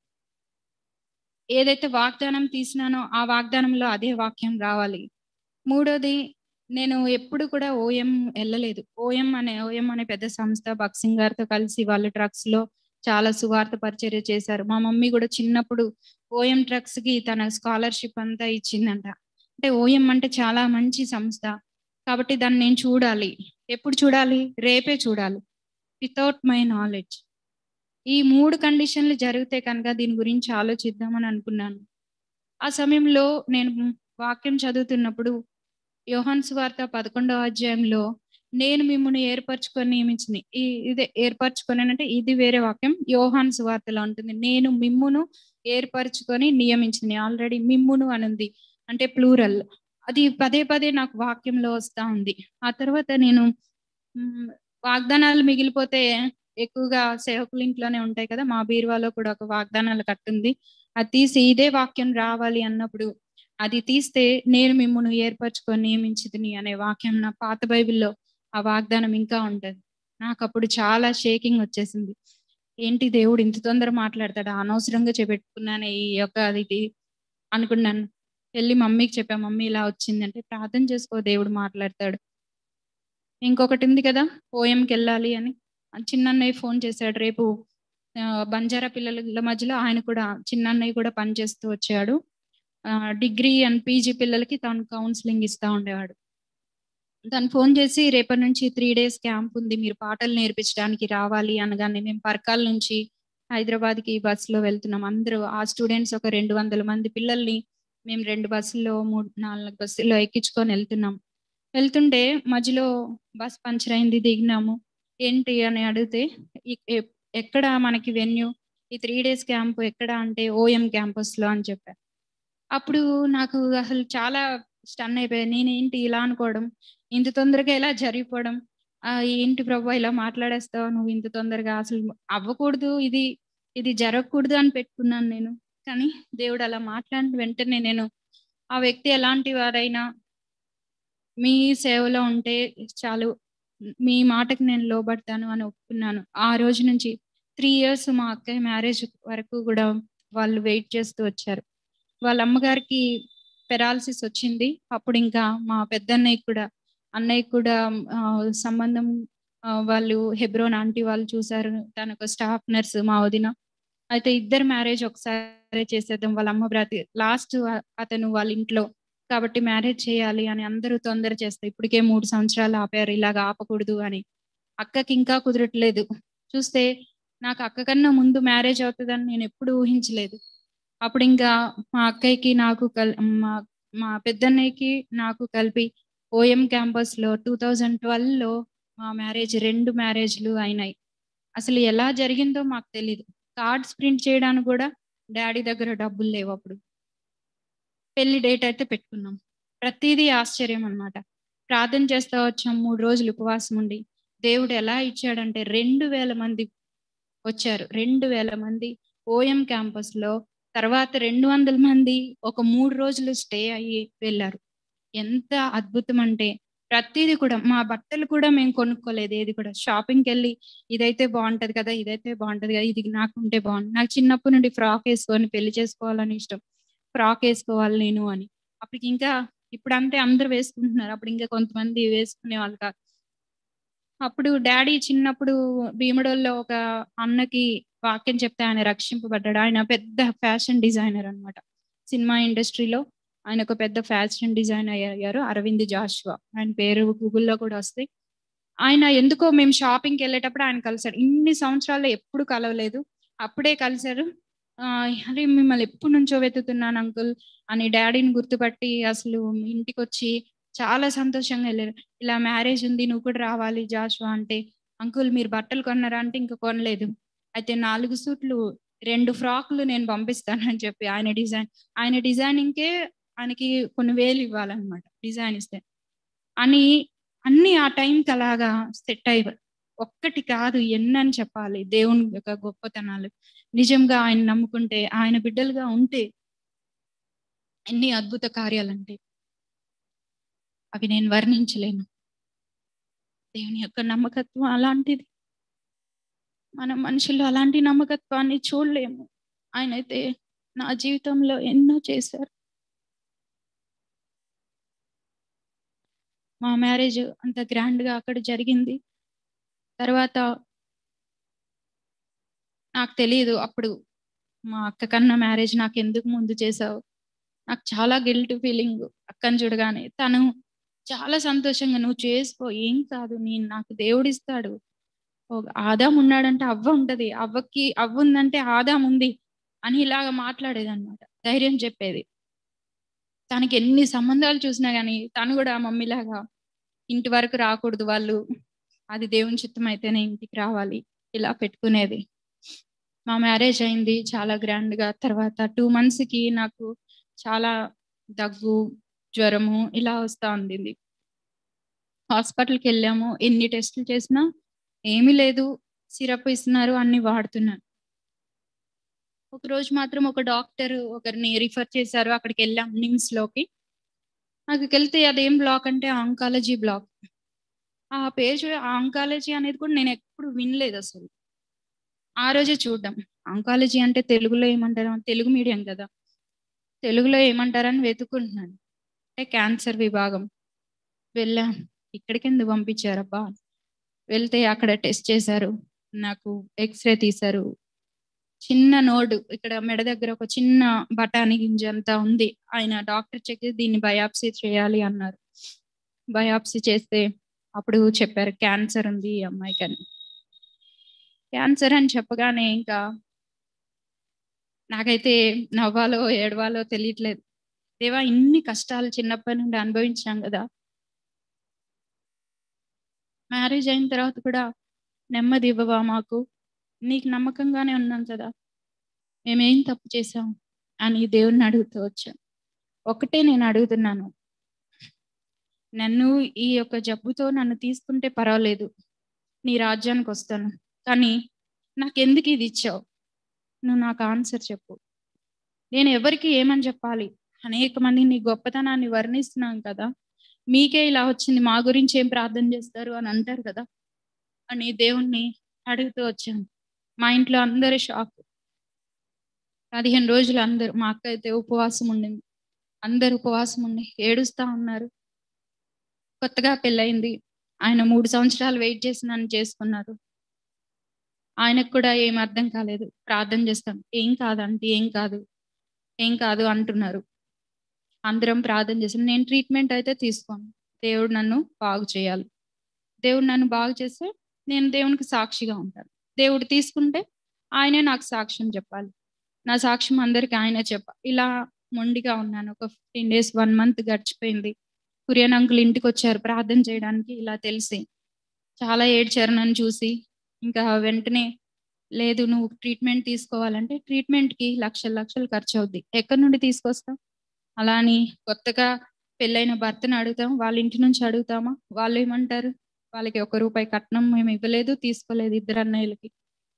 ఏదైతే వాగ్దానం తీసినానో ఆ వాగ్దానంలో అదే వాక్యం రావాలి మూడోది నేను ఎప్పుడు కూడా ఓఎం వెళ్ళలేదు ఓఎం అనే ఓఎం అనే పెద్ద సంస్థ బక్సింగ్ గారితో కలిసి వాళ్ళు ట్రక్స్ లో చాలా సువార్త పరిచర్య చేశారు మా మమ్మీ కూడా చిన్నప్పుడు ఓఎం ట్రక్స్ కి తన స్కాలర్షిప్ అంతా ఇచ్చిందంట అంటే ఓఎం అంటే చాలా మంచి సంస్థ కాబట్టి దాన్ని నేను చూడాలి ఎప్పుడు చూడాలి రేపే చూడాలి వితౌట్ మై నాలెడ్జ్ ఈ మూడు కండిషన్లు జరిగితే కనుక దీని గురించి ఆలోచిద్దామని అనుకున్నాను ఆ సమయంలో నేను వాక్యం చదువుతున్నప్పుడు యోహాన్ సువార్త పదకొండవ అధ్యాయంలో నేను మిమ్మల్ని ఏర్పరచుకొని నియమించింది ఈ ఇదే ఏర్పరచుకొని అంటే ఇది వేరే వాక్యం యోహాన్ సువార్తలో ఉంటుంది నేను మిమ్మును ఏర్పరచుకొని నియమించింది ఆల్రెడీ మిమ్మును అనుంది అంటే ప్లూరల్ అది పదే పదే నాకు వాక్యంలో వస్తా ఉంది ఆ తర్వాత నేను వాగ్దానాలు మిగిలిపోతే ఎక్కువగా సేవకుల ఇంట్లోనే ఉంటాయి కదా మా బీరువాలో కూడా ఒక వాగ్దానాలు కట్టుంది అది తీసి ఇదే వాక్యం రావాలి అన్నప్పుడు అది తీస్తే నేను మిమ్మల్ని ఏర్పరచుకొని నియమించిదిని అనే వాక్యం నా పాత బైబిల్లో ఆ వాగ్దానం ఇంకా ఉంటది నాకు అప్పుడు చాలా షేకింగ్ వచ్చేసింది ఏంటి దేవుడు ఇంత తొందర మాట్లాడతాడు అనవసరంగా చేపెట్టుకున్నాను ఈ యొక్క అది అనుకున్నాను వెళ్ళి మమ్మీకి చెప్పా మమ్మీ ఇలా వచ్చిందంటే ప్రార్థన చేసుకో దేవుడు మాట్లాడతాడు ఇంకొకటి ఉంది కదా ఓఎంకి వెళ్ళాలి అని చిన్నన్నయ్య ఫోన్ చేశాడు రేపు బంజారా పిల్లల మధ్యలో ఆయన కూడా చిన్నన్నయ్య కూడా పనిచేస్తూ వచ్చాడు డిగ్రీ అండ్ పీజీ పిల్లలకి తను కౌన్సిలింగ్ ఇస్తా ఉండేవాడు తను ఫోన్ చేసి రేపటి నుంచి త్రీ డేస్ క్యాంప్ ఉంది మీరు పాటలు నేర్పించడానికి రావాలి అనగానే మేము పరకాల నుంచి హైదరాబాద్‌కి బస్సులో వెళ్తున్నాం. అందరూ ఆ స్టూడెంట్స్ ఒక 200 మంది పిల్లల్ని మేము 2 బస్సుల్లో, 3, 4 బస్సుల్లో ఎక్కించుకొని ఎళ్తున్నాం. వెళ్తుంటే మధ్యలో బస్ పంక్చర్ అయింది దిగినాము. ఏంటి అని అడిగితే ఇ ఎప్ ఎక్కడ మనకి వెన్యూ ఈ 3 డేస్ క్యాంప్ ఎక్కడ అంటే ఓఎం క్యాంపస్‌లో అని చెప్పారు. అప్పుడు నాకు అసలు చాలా స్టన్ అయిపోయాను. నేనేంటి ఇలా అనుకోవడం, ఇంత తొందరగా ఇలా జరిగిపోవడం. ఆహ్, ఏంటి ప్రభు ఇలా మాట్లాడేస్తావు నువ్వు ఇంత తొందరగా అసలు అవ్వకూడదు ఇది, ఇది జరగకూడదు అని పెట్టుకున్నాను నేను. కానీ దేవుడు అలా మాట్లాడిన వెంటనే నేను ఆ వ్యక్తి ఎలాంటి వారైనా మీ సేవలో ఉంటే చాలు. మీ మాటకి నేను లోబడతాను అని ఒప్పుకున్నాను. ఆ రోజు నుంచి 3 ఇయర్స్ మా అక్కయ్య మ్యారేజ్ వరకు గూడా వాళ్ళు వెయిట్ చేస్తూ వచ్చారు. వాళ్ళ అమ్మగారికి పెరాలిసిస్ వచ్చింది. అప్పుడు ఇంకా మా పెద్దన్నయ్యకి కూడా, అన్నయ్యకి కూడా ఆహ్, సంబంధం ఆహ్, వాళ్ళు హెబ్రోన్ ఆంటీ వాళ్ళు చూసారు. తనొక స్టాఫ్ నర్స్ మా వదిన. అయితే ఇద్దరి మ్యారేజ్ ఒకసారే చేసేద్దాం. వాళ్ళ అమ్మ బ్రతి లాస్ట్ అ అతను వాళ్ళ ఇంట్లో. కాబట్టి మ్యారేజ్ చేయాలి అని అందరూ తొందర చేస్తే ఇప్పటికే 3 సంవత్సరాలు ఆపారు. ఇలాగ ఆపకూడదు అని. అక్కకి ఇంకా కుదరట్లేదు. చూస్తే నాకు అక్క కన్నా ముందు మ్యారేజ్ అవుతదని నేను ఎప్పుడు ఊహించలేదు. అప్పుడు ఇంకా మా అక్కయ్యకి నాకు కల్ మా మా పెద్దన్నయ్యకి నాకు కలిపి ఓఎం క్యాంపస్‌లో 2012లో మా మ్యారేజ్ 2 మ్యారేజ్‌లు అయినాయి. అసలు ఎలా జరిగిందో మాకు తెలీదు. కార్డ్స్ ప్రింట్ చేయడానికి గూడా డ్యాడీ దగ్గర డబ్బులు లేవప్పుడు. పెళ్లి డేట్ అయితే పెట్టుకున్నాం. ప్రతీదీ ఆశ్చర్యం అన్నమాట. ప్రార్థన చేస్తా వచ్చాం 3 రోజులు ఉపవాసం ఉండి. దేవుడు ఎలా ఇచ్చాడంటే 2000 మంది వచ్చారు. 2000 మంది ఓఎం క్యాంపస్‌లో తర్వాత 200 మంది ఒక 3 రోజులు స్టే అయ్యి వెళ్లారు. ఎంత అద్భుతం అంటే ప్రతీది కూడా మా బట్టలు కూడా మేము కొనుక్కోలేదు ఏది కూడా. షాపింగ్‌కెళ్ళి ఇదైతే బావుంటది కదా! ఇదైతే బావుంటది కదా! ఇది నాకుంటే బావుండు. నాకు చిన్నప్పటి నుండి ఫ్రాక్ ఏసుకొని పెళ్లి చేసుకోవాలని ఇష్టం. ఫ్రాక్ ఏసుకోవాలి నేను అని. అప్పటికి ఇంకా ఇప్పుడంటే అందరూ వేసుకుంటున్నారు. అప్పుడు ఇంకా కొంతమంది వేసుకునేవాళ్ళు కాదు. అప్పుడు డ్యాడీ చిన్నప్పుడు భీమడోల్లో ఒక అన్నకి వాక్యం చెప్తే ఆయన రక్షింపబడ్డాడు. ఆయన పెద్ద ఫ్యాషన్ డిజైనర్ అన్నమాట. సినిమా ఇండస్ట్రీలో ఆయన ఒక పెద్ద ఫ్యాషన్ డిజైనర్ అయ్యారు. అరవింద్ జాషువా. ఆయన పేరు గూగుల్‌లో కూడా వస్తాయి. ఆయన ఎందుకో మేము షాపింగ్‌కెళ్ళేటప్పుడు ఆయన కలిసాడు. ఇన్ని సంవత్సరాల్లో ఎప్పుడు కలవలేదు. అప్పుడే కలిసారు. ఆహ్, అరే! మిమ్మల్ని ఎప్పటినుంచో వెతుకుతున్నాను అంకుల్ అని డ్యాడీని గుర్తుపట్టి అసలు ఇంటికొచ్చి చాలా సంతోషంగా ఎళ్లారు. ఇలా మ్యారేజ్ ఉంది నువ్వు కూడా రావాలి జాషువా అంటే, అంకుల్ మీరు బట్టలు కొన్నారా అంటే ఇంక కొనలేదు. అయితే 4 సూట్లు, 2 ఫ్రాకులు నేను పంపిస్తానని చెప్పి ఆయన డిజైన్ ఆయన డిజైనింగ్‌కే ఆయనకి కొన్ని వేలు ఇవ్వాలన్నమాట డిజైన్ ఇస్తే. అని అన్నీ ఆ టైంకి అలాగా సెట్ అయ్యాయి. ఒక్కటి కాదు ఎన్నని చెప్పాలి దేవుని యొక్క గొప్పతనాలు. నిజంగా ఆయన నమ్ముకుంటే, ఆయన బిడ్డలుగా ఉంటే ఎన్ని అద్భుత కార్యాలంటే అవి నేను వర్ణించలేను. దేవుని యొక్క నమ్మకత్వం అలాంటిది. మనం మనుషుల్లో అలాంటి నమ్మకత్వాన్ని చూడలేము. ఆయనైతే నా జీవితంలో ఎన్నో చేశారు. మా మ్యారేజ్ అంత గ్రాండ్‌గా అక్కడ జరిగింది. తర్వాత నాకు తెలీదు అప్పుడు. మా అక్క కన్నా మ్యారేజ్ నాకెందుకు ముందు చేశావు? నాకు చాలా గిల్ట్ ఫీలింగు అక్కని చూడగానే. తను చాలా సంతోషంగా నువ్వు చేసుకో ఏం కాదు నేను నాకు దేవుడిస్తాడు. ఓహ్! ఆదాం ఉన్నాడంటే అవ్వ ఉంటది. అవ్వకి అవ్వుందంటే ఆదాం ఉంది. అని ఇలాగ మాట్లాడేదన్నమాట. ధైర్యం చెప్పేది. తనకి ఎన్ని సంబంధాలు చూసినా గాని తను గూడా మమ్మీలాగా ఇంటి వరకు రాకూడదు వాళ్ళు. అది దేవుని చిత్తం అయితేనే ఇంటికి రావాలి. ఇలా పెట్టుకునేది. మా మ్యారేజ్ అయింది చాలా గ్రాండ్‌గా. తర్వాత 2 మంత్స్‌కి నాకు చాలా దగ్గు, జ్వరము ఇలా వస్తా ఉండింది. హాస్పిటల్‌కెళ్ళాము. ఎన్ని టెస్టులు చేసినా ఏమీ లేదు. సిరప్ ఇస్తున్నారు అన్నీ వాడుతున్నాను. ఒకరోజు మాత్రం ఒక డాక్టర్ ఒకరిని రిఫర్ చేశారు. అక్కడికెళ్ళాం నిమ్స్‌లోకి. అక్కడికెళ్తే అదేం బ్లాక్ అంటే ఆంకాలజీ బ్లాక్. ఆ పేరు చూ ఆంకాలజీ అనేది కూడా నేనెప్పుడు వినలేదసలు. ఆ రోజే చూడ్డం. ఆంకాలజీ అంటే తెలుగులో ఏమంటారు? తెలుగు మీడియం కదా! తెలుగులో ఏమంటారని వెతుక్కుంటున్నాను. అంటే క్యాన్సర్ విభాగం. వెళ్ళాం. ఇక్కడికెందుకు పంపించారబ్బా! వెళ్తే అక్కడ టెస్ట్ చేశారు. నాకు ఎక్స్‌రే తీశారు. చిన్న నోడు ఇక్కడ మెడ దగ్గర ఒక చిన్న బఠానీ గింజ అంతా ఉంది. ఆయన డాక్టర్ చెక్ చేసి దీన్ని బయాప్సీ చేయాలి అన్నారు. బయాప్సీ చేస్తే అప్పుడు చెప్పారు క్యాన్సర్ ఉంది ఈ అమ్మాయికని. క్యాన్సర్ అని చెప్పగానే ఇంకా నాకైతే నవ్వాలో ఏడవాలో తెలియట్లేదు దేవా ఇన్ని కష్టాలు చిన్నప్పటి నుండి అనుభవించాం కదా మ్యారేజ్ అయిన తర్వాత కూడా నెమ్మది ఇవ్వవా మాకు నీకు నమ్మకంగానే ఉన్నాం కదా మేమేం తప్పు చేసాం అని దేవుణ్ణి అడుగుతూ వచ్చాను ఒకటే నేను అడుగుతున్నాను నన్ను ఈ యొక్క జబ్బుతో నన్ను తీసుకుంటే పర్వాలేదు నీ రాజ్యానికి వస్తాను కానీ నాకెందుకు ఇది ఇచ్చావు నువ్వు నాకు ఆన్సర్ చెప్పు నేను ఎవరికి ఏమని చెప్పాలి అనేక మంది నీ గొప్పతనాన్ని వర్ణిస్తున్నాం కదా మీకే ఇలా వచ్చింది మా గురించి ఏం ప్రార్థన చేస్తారు అని అంటారు కదా అని దేవుణ్ణి అడుగుతూ వచ్చాను మా ఇంట్లో అందరూ షాక్ పదిహేను రోజులు అందరు మా అక్క అయితే ఉపవాసం ఉండింది అందరు ఉపవాసం ఉండి ఏడుస్తా ఉన్నారు కొత్తగా పెళ్ళయింది ఆయన మూడు సంవత్సరాలు వెయిట్ చేసి నన్ను చేసుకున్నారు ఆయనకు కూడా ఏం అర్థం కాలేదు ప్రార్థన చేస్తాం ఏం కాదంటే ఏం కాదు ఏం కాదు అంటున్నారు అందరం ప్రార్థన చేస్తాం నేను ట్రీట్మెంట్ అయితే తీసుకోను దేవుడు నన్ను బాగు చేయాలి దేవుడు నన్ను బాగు చేస్తే నేను దేవునికి సాక్షిగా ఉంటాను దేవుడు తీసుకుంటే ఆయనే నాకు సాక్ష్యం చెప్పాలి నా సాక్ష్యం అందరికి ఆయనే చెప్పాలి ఇలా మొండిగా ఉన్నాను ఒక ఫిఫ్టీన్ డేస్ వన్ మంత్ గడిచిపోయింది కురియన్ అంకుల్ ఇంటికి వచ్చారు ప్రార్థన చేయడానికి ఇలా తెలిసి చాలా ఏడ్చారు నన్ను చూసి ఇంకా వెంటనే లేదు నువ్వు ట్రీట్మెంట్ తీసుకోవాలంటే ట్రీట్మెంట్కి లక్షల లక్షలు ఖర్చు అవుద్ది ఎక్కడి నుండి తీసుకొస్తాం అలా అని కొత్తగా పెళ్ళైన భర్తను అడుగుతాం వాళ్ళ ఇంటి నుంచి అడుగుతామా వాళ్ళు ఏమంటారు వాళ్ళకి ఒక రూపాయి కట్నం మేము ఇవ్వలేదు తీసుకోలేదు ఇద్దరు అన్నయ్యలకి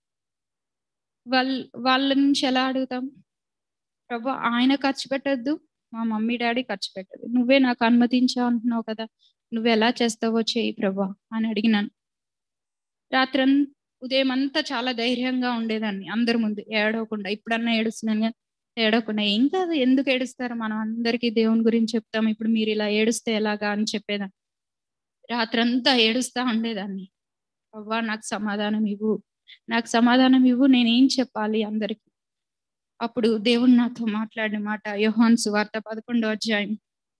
వాళ్ళ వాళ్ళ నుంచి ఎలా అడుగుతాం ప్రభు ఆయన ఖర్చు పెట్టద్దు మా మమ్మీ డాడీ ఖర్చు పెట్టదు నువ్వే నాకు అనుమతించావు అంటున్నావు కదా నువ్వు ఎలా చేస్తావో చేయి ప్రభా అని అడిగినాను రాత్రి ఉదయం అంతా చాలా ధైర్యంగా ఉండేదాన్ని అందరి ముందు ఏడవకుండా ఇప్పుడన్నా ఏడుస్తున్నాను కానీ ఏడవకుండా ఏం కాదు ఎందుకు ఏడుస్తారు మనం అందరికీ దేవుని గురించి చెప్తాం ఇప్పుడు మీరు ఇలా ఏడుస్తే ఎలాగా అని చెప్పేదాన్ని రాత్రంతా ఏడుస్తా ఉండేదాన్ని అవ్వా నాకు సమాధానం ఇవ్వు నాకు సమాధానం ఇవ్వు నేనేం చెప్పాలి అందరికి అప్పుడు దేవుడు నాతో మాట్లాడిన మాట యోహాన్ సువార్త పదకొండో అధ్యాయం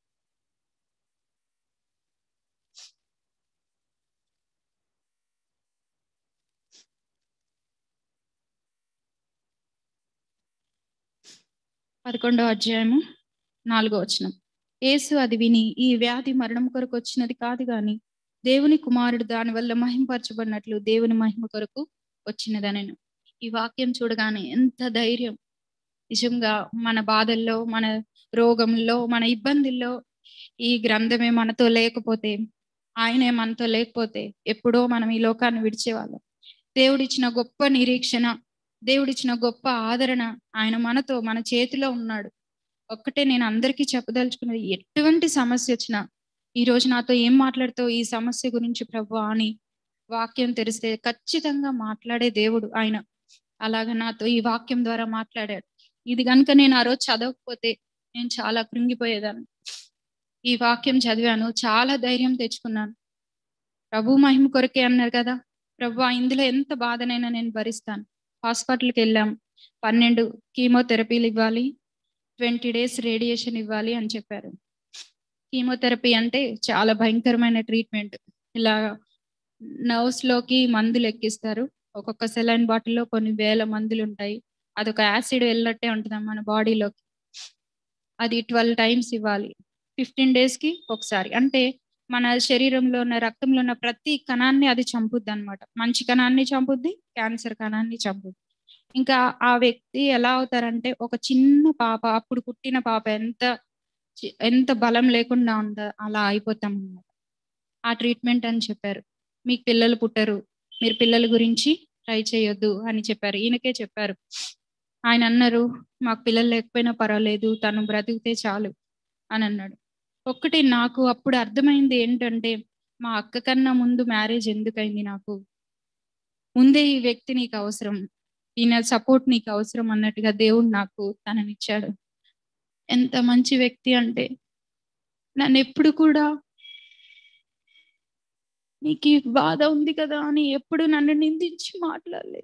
పదకొండో అధ్యాయము నాలుగో వచనం యేసు అది విని ఈ వ్యాధి మరణం కొరకు వచ్చినది కాదు గాని దేవుని కుమారుడు దాని వల్ల మహింపరచబడినట్లు దేవుని మహిమ కొరకు వచ్చినదనను ఈ వాక్యం చూడగానే ఎంత ధైర్యం నిజంగా మన బాధల్లో మన రోగంలో మన ఇబ్బందుల్లో ఈ గ్రంథమే మనతో లేకపోతే ఆయనే మనతో లేకపోతే ఎప్పుడో మనం ఈ లోకాన్ని విడిచేవాళ్ళం దేవుడిచ్చిన గొప్ప నిరీక్షణ దేవుడిచ్చిన గొప్ప ఆదరణ ఆయన మనతో మన చేతిలో ఉన్నాడు ఒక్కటే నేను అందరికీ చెప్పదలుచుకున్నది ఎటువంటి సమస్య వచ్చినా ఈ రోజు నాతో ఏం మాట్లాడుతావు ఈ సమస్య గురించి ప్రభు అని వాక్యం తెరిస్తే ఖచ్చితంగా మాట్లాడే దేవుడు ఆయన అలాగా నాతో ఈ వాక్యం ద్వారా మాట్లాడాడు ఇది కనుక నేను ఆ రోజు చదవకపోతే నేను చాలా కృంగిపోయేదాన్ని ఈ వాక్యం చదివాను చాలా ధైర్యం తెచ్చుకున్నాను ప్రభు మహిమ కొరకే అన్నారు కదా ప్రభు ఇందులో ఎంత బాధనైనా నేను భరిస్తాను హాస్పిటల్కి వెళ్ళాం పన్నెండు కీమోథెరపీలు ఇవ్వాలి ట్వంటీ డేస్ రేడియేషన్ ఇవ్వాలి అని చెప్పారు కీమోథెరపీ అంటే చాలా భయంకరమైన ట్రీట్మెంట్ ఇలా నర్వ్స్ లోకి మందులు ఎక్కిస్తారు ఒక్కొక్క సెలైన్ బాటిల్లో కొన్ని వేల మందులు ఉంటాయి అదొక యాసిడ్ వెళ్ళినట్టే ఉంటుంది మన బాడీలోకి అది ట్వెల్వ్ టైమ్స్ ఇవ్వాలి ఫిఫ్టీన్ డేస్ కి ఒకసారి అంటే మన శరీరంలో ఉన్న రక్తంలో ఉన్న ప్రతి కణాన్ని అది చంపుద్ది అనమాట మంచి కణాన్ని చంపుద్ది క్యాన్సర్ కణాన్ని చంపుద్ది ఇంకా ఆ వ్యక్తి ఎలా అవుతారంటే ఒక చిన్న పాప అప్పుడు పుట్టిన పాప ఎంత ఎంత బలం లేకుండా ఉందో అలా అయిపోతాం అన్నమాట ఆ ట్రీట్మెంట్ అని చెప్పారు మీకు పిల్లలు పుట్టరు మీరు పిల్లల గురించి ట్రై చేయొద్దు అని చెప్పారు ఈయనకే చెప్పారు ఆయన అన్నారు మాకు పిల్లలు లేకపోయినా పర్వాలేదు తను బ్రతికితే చాలు అని అన్నాడు ఒక్కటి నాకు అప్పుడు అర్థమైంది ఏంటంటే మా అక్క కన్నా ముందు మ్యారేజ్ ఎందుకైంది నాకు ముందే ఈ వ్యక్తి నీకు అవసరం ఈయన సపోర్ట్ నీకు అవసరం అన్నట్టుగా దేవుడు నాకు తననిచ్చాడు ఎంత మంచి వ్యక్తి అంటే నన్ను ఎప్పుడు కూడా నీకు ఈ బాధ ఉంది కదా అని ఎప్పుడు నన్ను నిందించి మాట్లాడలేదు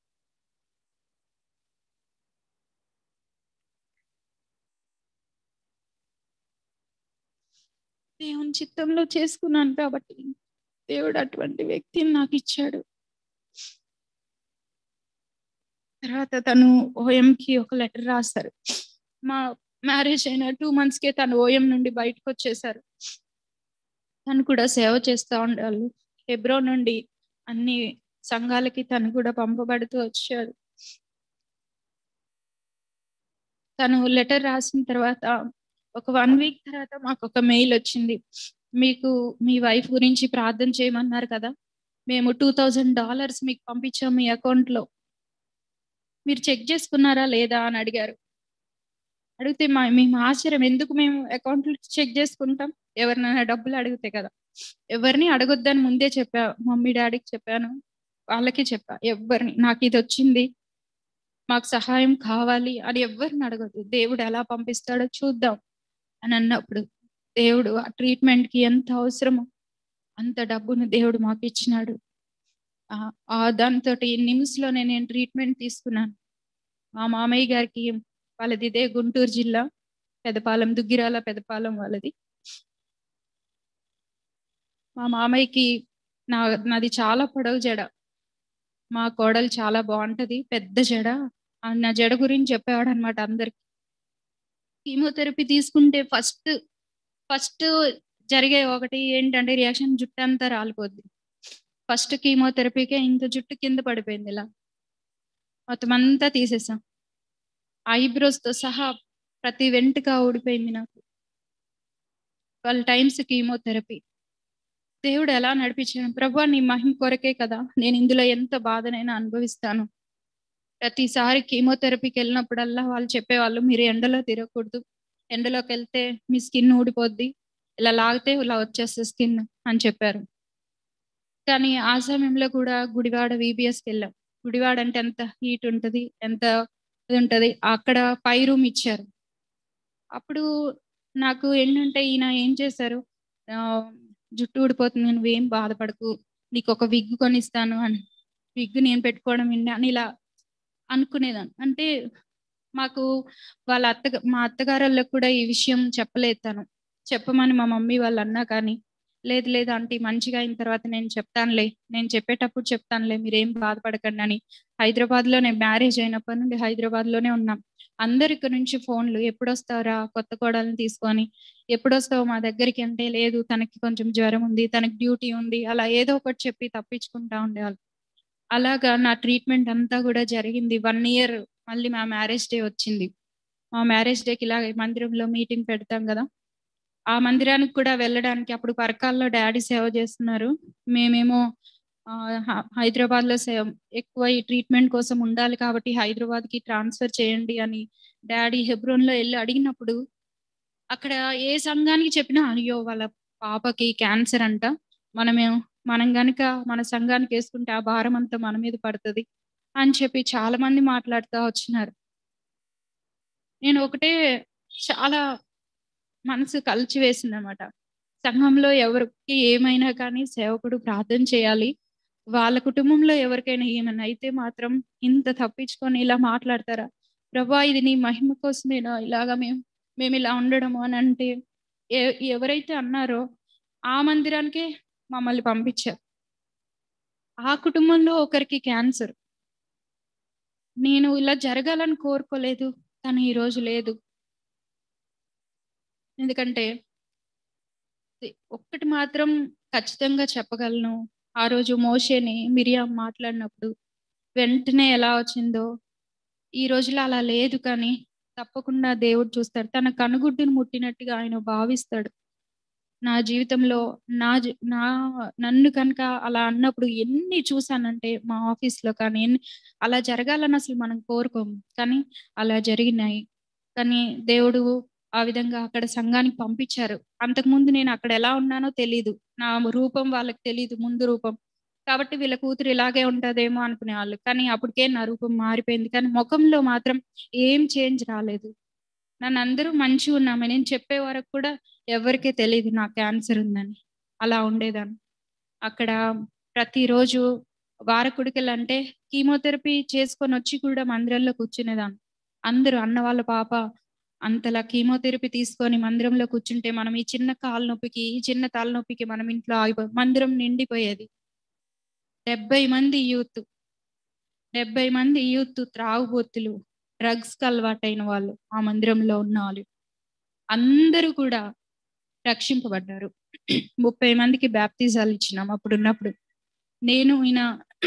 దేవుని చిత్తంలో చేసుకున్నాను కాబట్టి దేవుడు అటువంటి వ్యక్తిని నాకు ఇచ్చాడు తర్వాత తను ఓఎంకి ఒక లెటర్ రాస్తారు మా మ్యారేజ్ అయిన టూ మంత్స్కే తను ఓఎం నుండి బయటకు వచ్చేసారు తను కూడా సేవ చేస్తూ ఉండేవాళ్ళు హెబ్రో నుండి అన్ని సంఘాలకి తను కూడా పంపబడుతూ వచ్చాడు తను లెటర్ రాసిన తర్వాత ఒక వన్ వీక్ తర్వాత మాకు ఒక మెయిల్ వచ్చింది మీకు మీ వైఫ్ గురించి ప్రార్థన చేయమన్నారు కదా మేము టూ థౌజండ్ డాలర్స్ మీకు పంపించాం మీ అకౌంట్లో మీరు చెక్ చేసుకున్నారా లేదా అని అడిగారు అడిగితే మా మేము ఆశ్చర్యం ఎందుకు మేము అకౌంట్లు చెక్ చేసుకుంటాం ఎవరినైనా డబ్బులు అడిగితే కదా ఎవరిని అడగొద్దని ముందే చెప్పా మమ్మీ డాడీకి చెప్పాను వాళ్ళకి చెప్పా ఎవరిని నాకు ఇది వచ్చింది మాకు సహాయం కావాలి అని ఎవరిని అడగదు దేవుడు ఎలా పంపిస్తాడో చూద్దాం అని అన్నప్పుడు దేవుడు ఆ ట్రీట్మెంట్కి ఎంత అవసరమో అంత డబ్బును దేవుడు మాకు ఇచ్చినాడు ఆ దాంతో నిమ్స్లోనే నేను ట్రీట్మెంట్ తీసుకున్నాను మా మామయ్య గారికి వాళ్ళది ఇదే గుంటూరు జిల్లా పెదపాలెం దుగ్గిరాల పెదపాలెం వాళ్ళది మా మామయ్యకి నా నాది చాలా పొడవు జడ మా కోడలు చాలా బాగుంటది పెద్ద జడ నా జడ గురించి చెప్పేవాడు అనమాట అందరికి కీమోథెరపీ తీసుకుంటే ఫస్ట్ ఫస్ట్ జరిగే ఒకటి ఏంటంటే రియాక్షన్ జుట్టు అంతా రాలిపోద్ది ఫస్ట్ కీమోథెరపీకే ఇంత జుట్టు కింద పడిపోయింది ఇలా మొత్తం అంతా తీసేసాం ఐబ్రోస్తో సహా ప్రతి వెంటగా ఊడిపోయింది నాకు ట్వెల్వ్ టైమ్స్ కీమోథెరపీ దేవుడు ఎలా నడిపించాను ప్రభా నీ మహిమ కొరకే కదా నేను ఇందులో ఎంత బాధనైనా అనుభవిస్తాను ప్రతిసారి కీమోథెరపీకి వెళ్ళినప్పుడల్లా వాళ్ళు చెప్పేవాళ్ళు మీరు ఎండలో తిరగకూడదు ఎండలోకి వెళ్తే మీ స్కిన్ ఊడిపోద్ది ఇలా లాగితే ఇలా వచ్చేస్తుంది స్కిన్ అని చెప్పారు కానీ ఆ సమయంలో కూడా గుడివాడ విబిఎస్కి వెళ్ళాం గుడివాడ అంటే ఎంత హీట్ ఉంటుంది ఎంత ఇది ఉంటుంది అక్కడ పై రూమ్ ఇచ్చారు అప్పుడు నాకు ఏంటంటే ఈయన ఏం చేశారు జుట్టు ఊడిపోతుంది నువ్వు ఏం బాధపడకు నీకు ఒక విగ్ కొనిస్తాను అని విగ్ నేను పెట్టుకోవడం ఏంటి అని ఇలా అనుకునేదాన్ని అంటే మాకు వాళ్ళ అత్త మా అత్తగారులకు కూడా ఈ విషయం చెప్పలేదు తను చెప్పమని మా మమ్మీ వాళ్ళు అన్నా కానీ లేదు లేదు ఆంటీ మంచిగా అయిన తర్వాత నేను చెప్తానులే నేను చెప్పేటప్పుడు చెప్తానులే మీరేం బాధపడకండి అని హైదరాబాద్లో నేను మ్యారేజ్ అయినప్పటి నుండి హైదరాబాద్లోనే ఉన్నాం అందరికి నుంచి ఫోన్లు ఎప్పుడు వస్తారా కొత్త కోడల్ని తీసుకొని ఎప్పుడు వస్తావు మా దగ్గరికి అంటే లేదు తనకి కొంచెం జ్వరం ఉంది తనకి డ్యూటీ ఉంది అలా ఏదో ఒకటి చెప్పి తప్పించుకుంటా ఉండేవాళ్ళు అలాగా నా ట్రీట్మెంట్ అంతా కూడా జరిగింది వన్ ఇయర్ మళ్ళీ మా మ్యారేజ్ డే వచ్చింది మా మ్యారేజ్ డేకి ఇలా మందిరంలో మీటింగ్ పెడతాం కదా ఆ మందిరానికి కూడా వెళ్ళడానికి అప్పుడు పరకాల్లో డాడీ సేవ చేస్తున్నారు మేమేమో హైదరాబాద్ లో ఎక్కువ ఈ ట్రీట్మెంట్ కోసం ఉండాలి కాబట్టి హైదరాబాద్ కి ట్రాన్స్ఫర్ చేయండి అని డాడీ హెబ్రోన్ లో వెళ్ళి అడిగినప్పుడు అక్కడ ఏ సంఘానికి చెప్పినా అయ్యో వాళ్ళ పాపకి క్యాన్సర్ అంట మనమే మనం గనుక మన సంఘానికి వేసుకుంటే ఆ భారం అంతా మన మీద పడుతుంది అని చెప్పి చాలా మంది మాట్లాడుతూ వచ్చినారు నేను ఒకటే చాలా మనసు కలిచి వేసింది అనమాట సంఘంలో ఎవరికి ఏమైనా కానీ సేవకుడు ప్రార్థన చేయాలి వాళ్ళ కుటుంబంలో ఎవరికైనా ఏమైనా అయితే మాత్రం ఇంత తప్పించుకొని ఇలా మాట్లాడతారా ప్రభా ఇది నీ మహిమ కోసమేనా ఇలాగా మేము మేము ఇలా ఉండడము అని అంటే ఎవరైతే అన్నారో ఆ మందిరానికే మమ్మల్ని పంపించారు ఆ కుటుంబంలో ఒకరికి క్యాన్సర్ నేను ఇలా జరగాలని కోరుకోలేదు తను ఈరోజు లేదు ఎందుకంటే ఒక్కటి మాత్రం ఖచ్చితంగా చెప్పగలను ఆ రోజు మోషేని మిరియా మాట్లాడినప్పుడు వెంటనే ఎలా వచ్చిందో ఈ రోజులో అలా లేదు కానీ తప్పకుండా దేవుడు చూస్తాడు తన కనుగుడ్డును ముట్టినట్టుగా ఆయన భావిస్తాడు నా జీవితంలో నా నా నన్ను కనుక అలా అన్నప్పుడు ఎన్ని చూసానంటే మా ఆఫీస్లో కానీ ఎన్ని అలా జరగాలని అసలు మనం కోరుకోము కానీ అలా జరిగినాయి కానీ దేవుడు ఆ విధంగా అక్కడ సంఘానికి పంపించారు అంతకుముందు నేను అక్కడ ఎలా ఉన్నానో తెలీదు నా రూపం వాళ్ళకి తెలీదు ముందు రూపం కాబట్టి వీళ్ళ కూతురు ఇలాగే ఉంటదేమో అనుకునే వాళ్ళు కానీ అప్పటికే నా రూపం మారిపోయింది కానీ ముఖంలో మాత్రం ఏం చేంజ్ రాలేదు నన్ను అందరూ మంచిగా ఉన్నాము నేను చెప్పే వరకు కూడా ఎవరికీ తెలియదు నాకు క్యాన్సర్ ఉందని అలా ఉండేదాన్ని అక్కడ ప్రతిరోజు వారకుడికలు అంటే కీమోథెరపీ చేసుకొని వచ్చి కూడా మందిరంలో కూర్చునేదాన్ని అందరూ అన్న వాళ్ళ పాప అంతలా కీమోథెరపీ తీసుకొని మందిరంలో కూర్చుంటే మనం ఈ చిన్న కాలు నొప్పికి ఈ చిన్న తలనొప్పికి మనం ఇంట్లో ఆగిపో మందిరం నిండిపోయేది డెబ్బై మంది యూత్ డెబ్బై మంది యూత్ త్రాగుబోతులు డ్రగ్స్ కి అలవాటైన వాళ్ళు ఆ మందిరంలో ఉన్న వాళ్ళు అందరూ కూడా రక్షింపబడ్డారు ముప్పై మందికి బ్యాప్తిజాలు ఇచ్చినాం అప్పుడు ఉన్నప్పుడు నేను ఈయన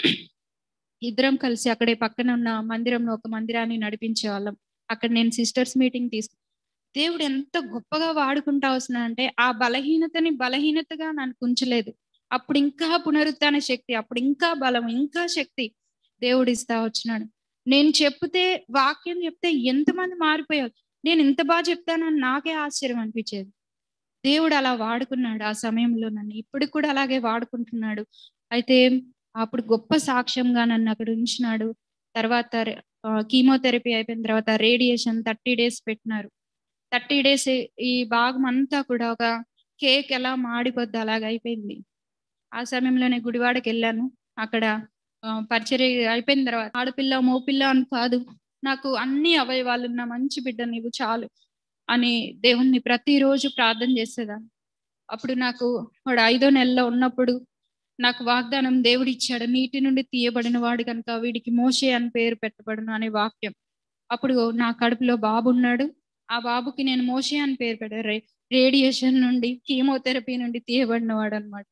ఇద్దరం కలిసి అక్కడే పక్కన ఉన్న మందిరంలో ఒక మందిరాన్ని నడిపించే వాళ్ళం అక్కడ నేను సిస్టర్స్ మీటింగ్ తీసుకు దేవుడు ఎంత గొప్పగా వాడుకుంటా వస్తున్నా అంటే ఆ బలహీనతని బలహీనతగా నన్ను ఉంచలేదు అప్పుడు ఇంకా పునరుత్థాన శక్తి అప్పుడు ఇంకా బలం ఇంకా శక్తి దేవుడు ఇస్తా వచ్చినాడు నేను చెప్తే వాక్యం చెప్తే ఎంతమంది మారిపోయారు నేను ఇంత బాగా చెప్తానని నాకే ఆశ్చర్యం అనిపించేది దేవుడు అలా వాడుకున్నాడు ఆ సమయంలో నన్ను ఇప్పుడు కూడా అలాగే వాడుకుంటున్నాడు అయితే అప్పుడు గొప్ప సాక్ష్యంగా నన్ను అక్కడ ఉంచినాడు తర్వాత కీమోథెరపీ అయిపోయిన తర్వాత రేడియేషన్ థర్టీ డేస్ పెట్టినారు థర్టీ డేస్ ఈ భాగం అంతా కూడా ఒక కేక్ ఎలా మాడిపోద్ది అలాగ అయిపోయింది ఆ సమయంలోనే గుడివాడకి వెళ్ళాను అక్కడ పరిచర్య అయిపోయిన తర్వాత ఆడపిల్ల మోపిల్ల అని కాదు నాకు అన్ని అవయవాలు ఉన్న మంచి బిడ్డ నీవు చాలు అని దేవుణ్ణి ప్రతిరోజు ప్రార్థన చేసేదాన్ని అప్పుడు నాకు వాడు ఐదో నెలలో ఉన్నప్పుడు నాకు వాగ్దానం దేవుడు ఇచ్చాడు నీటి నుండి తీయబడిన వాడు కనుక వీడికి మోషే అని పేరు పెట్టబడును అనే వాక్యం అప్పుడు నా కడుపులో బాబు ఉన్నాడు ఆ బాబుకి నేను మోషే అని పేరు పెట్టారు రేడియేషన్ నుండి కీమోథెరపీ నుండి తీయబడిన వాడు అనమాట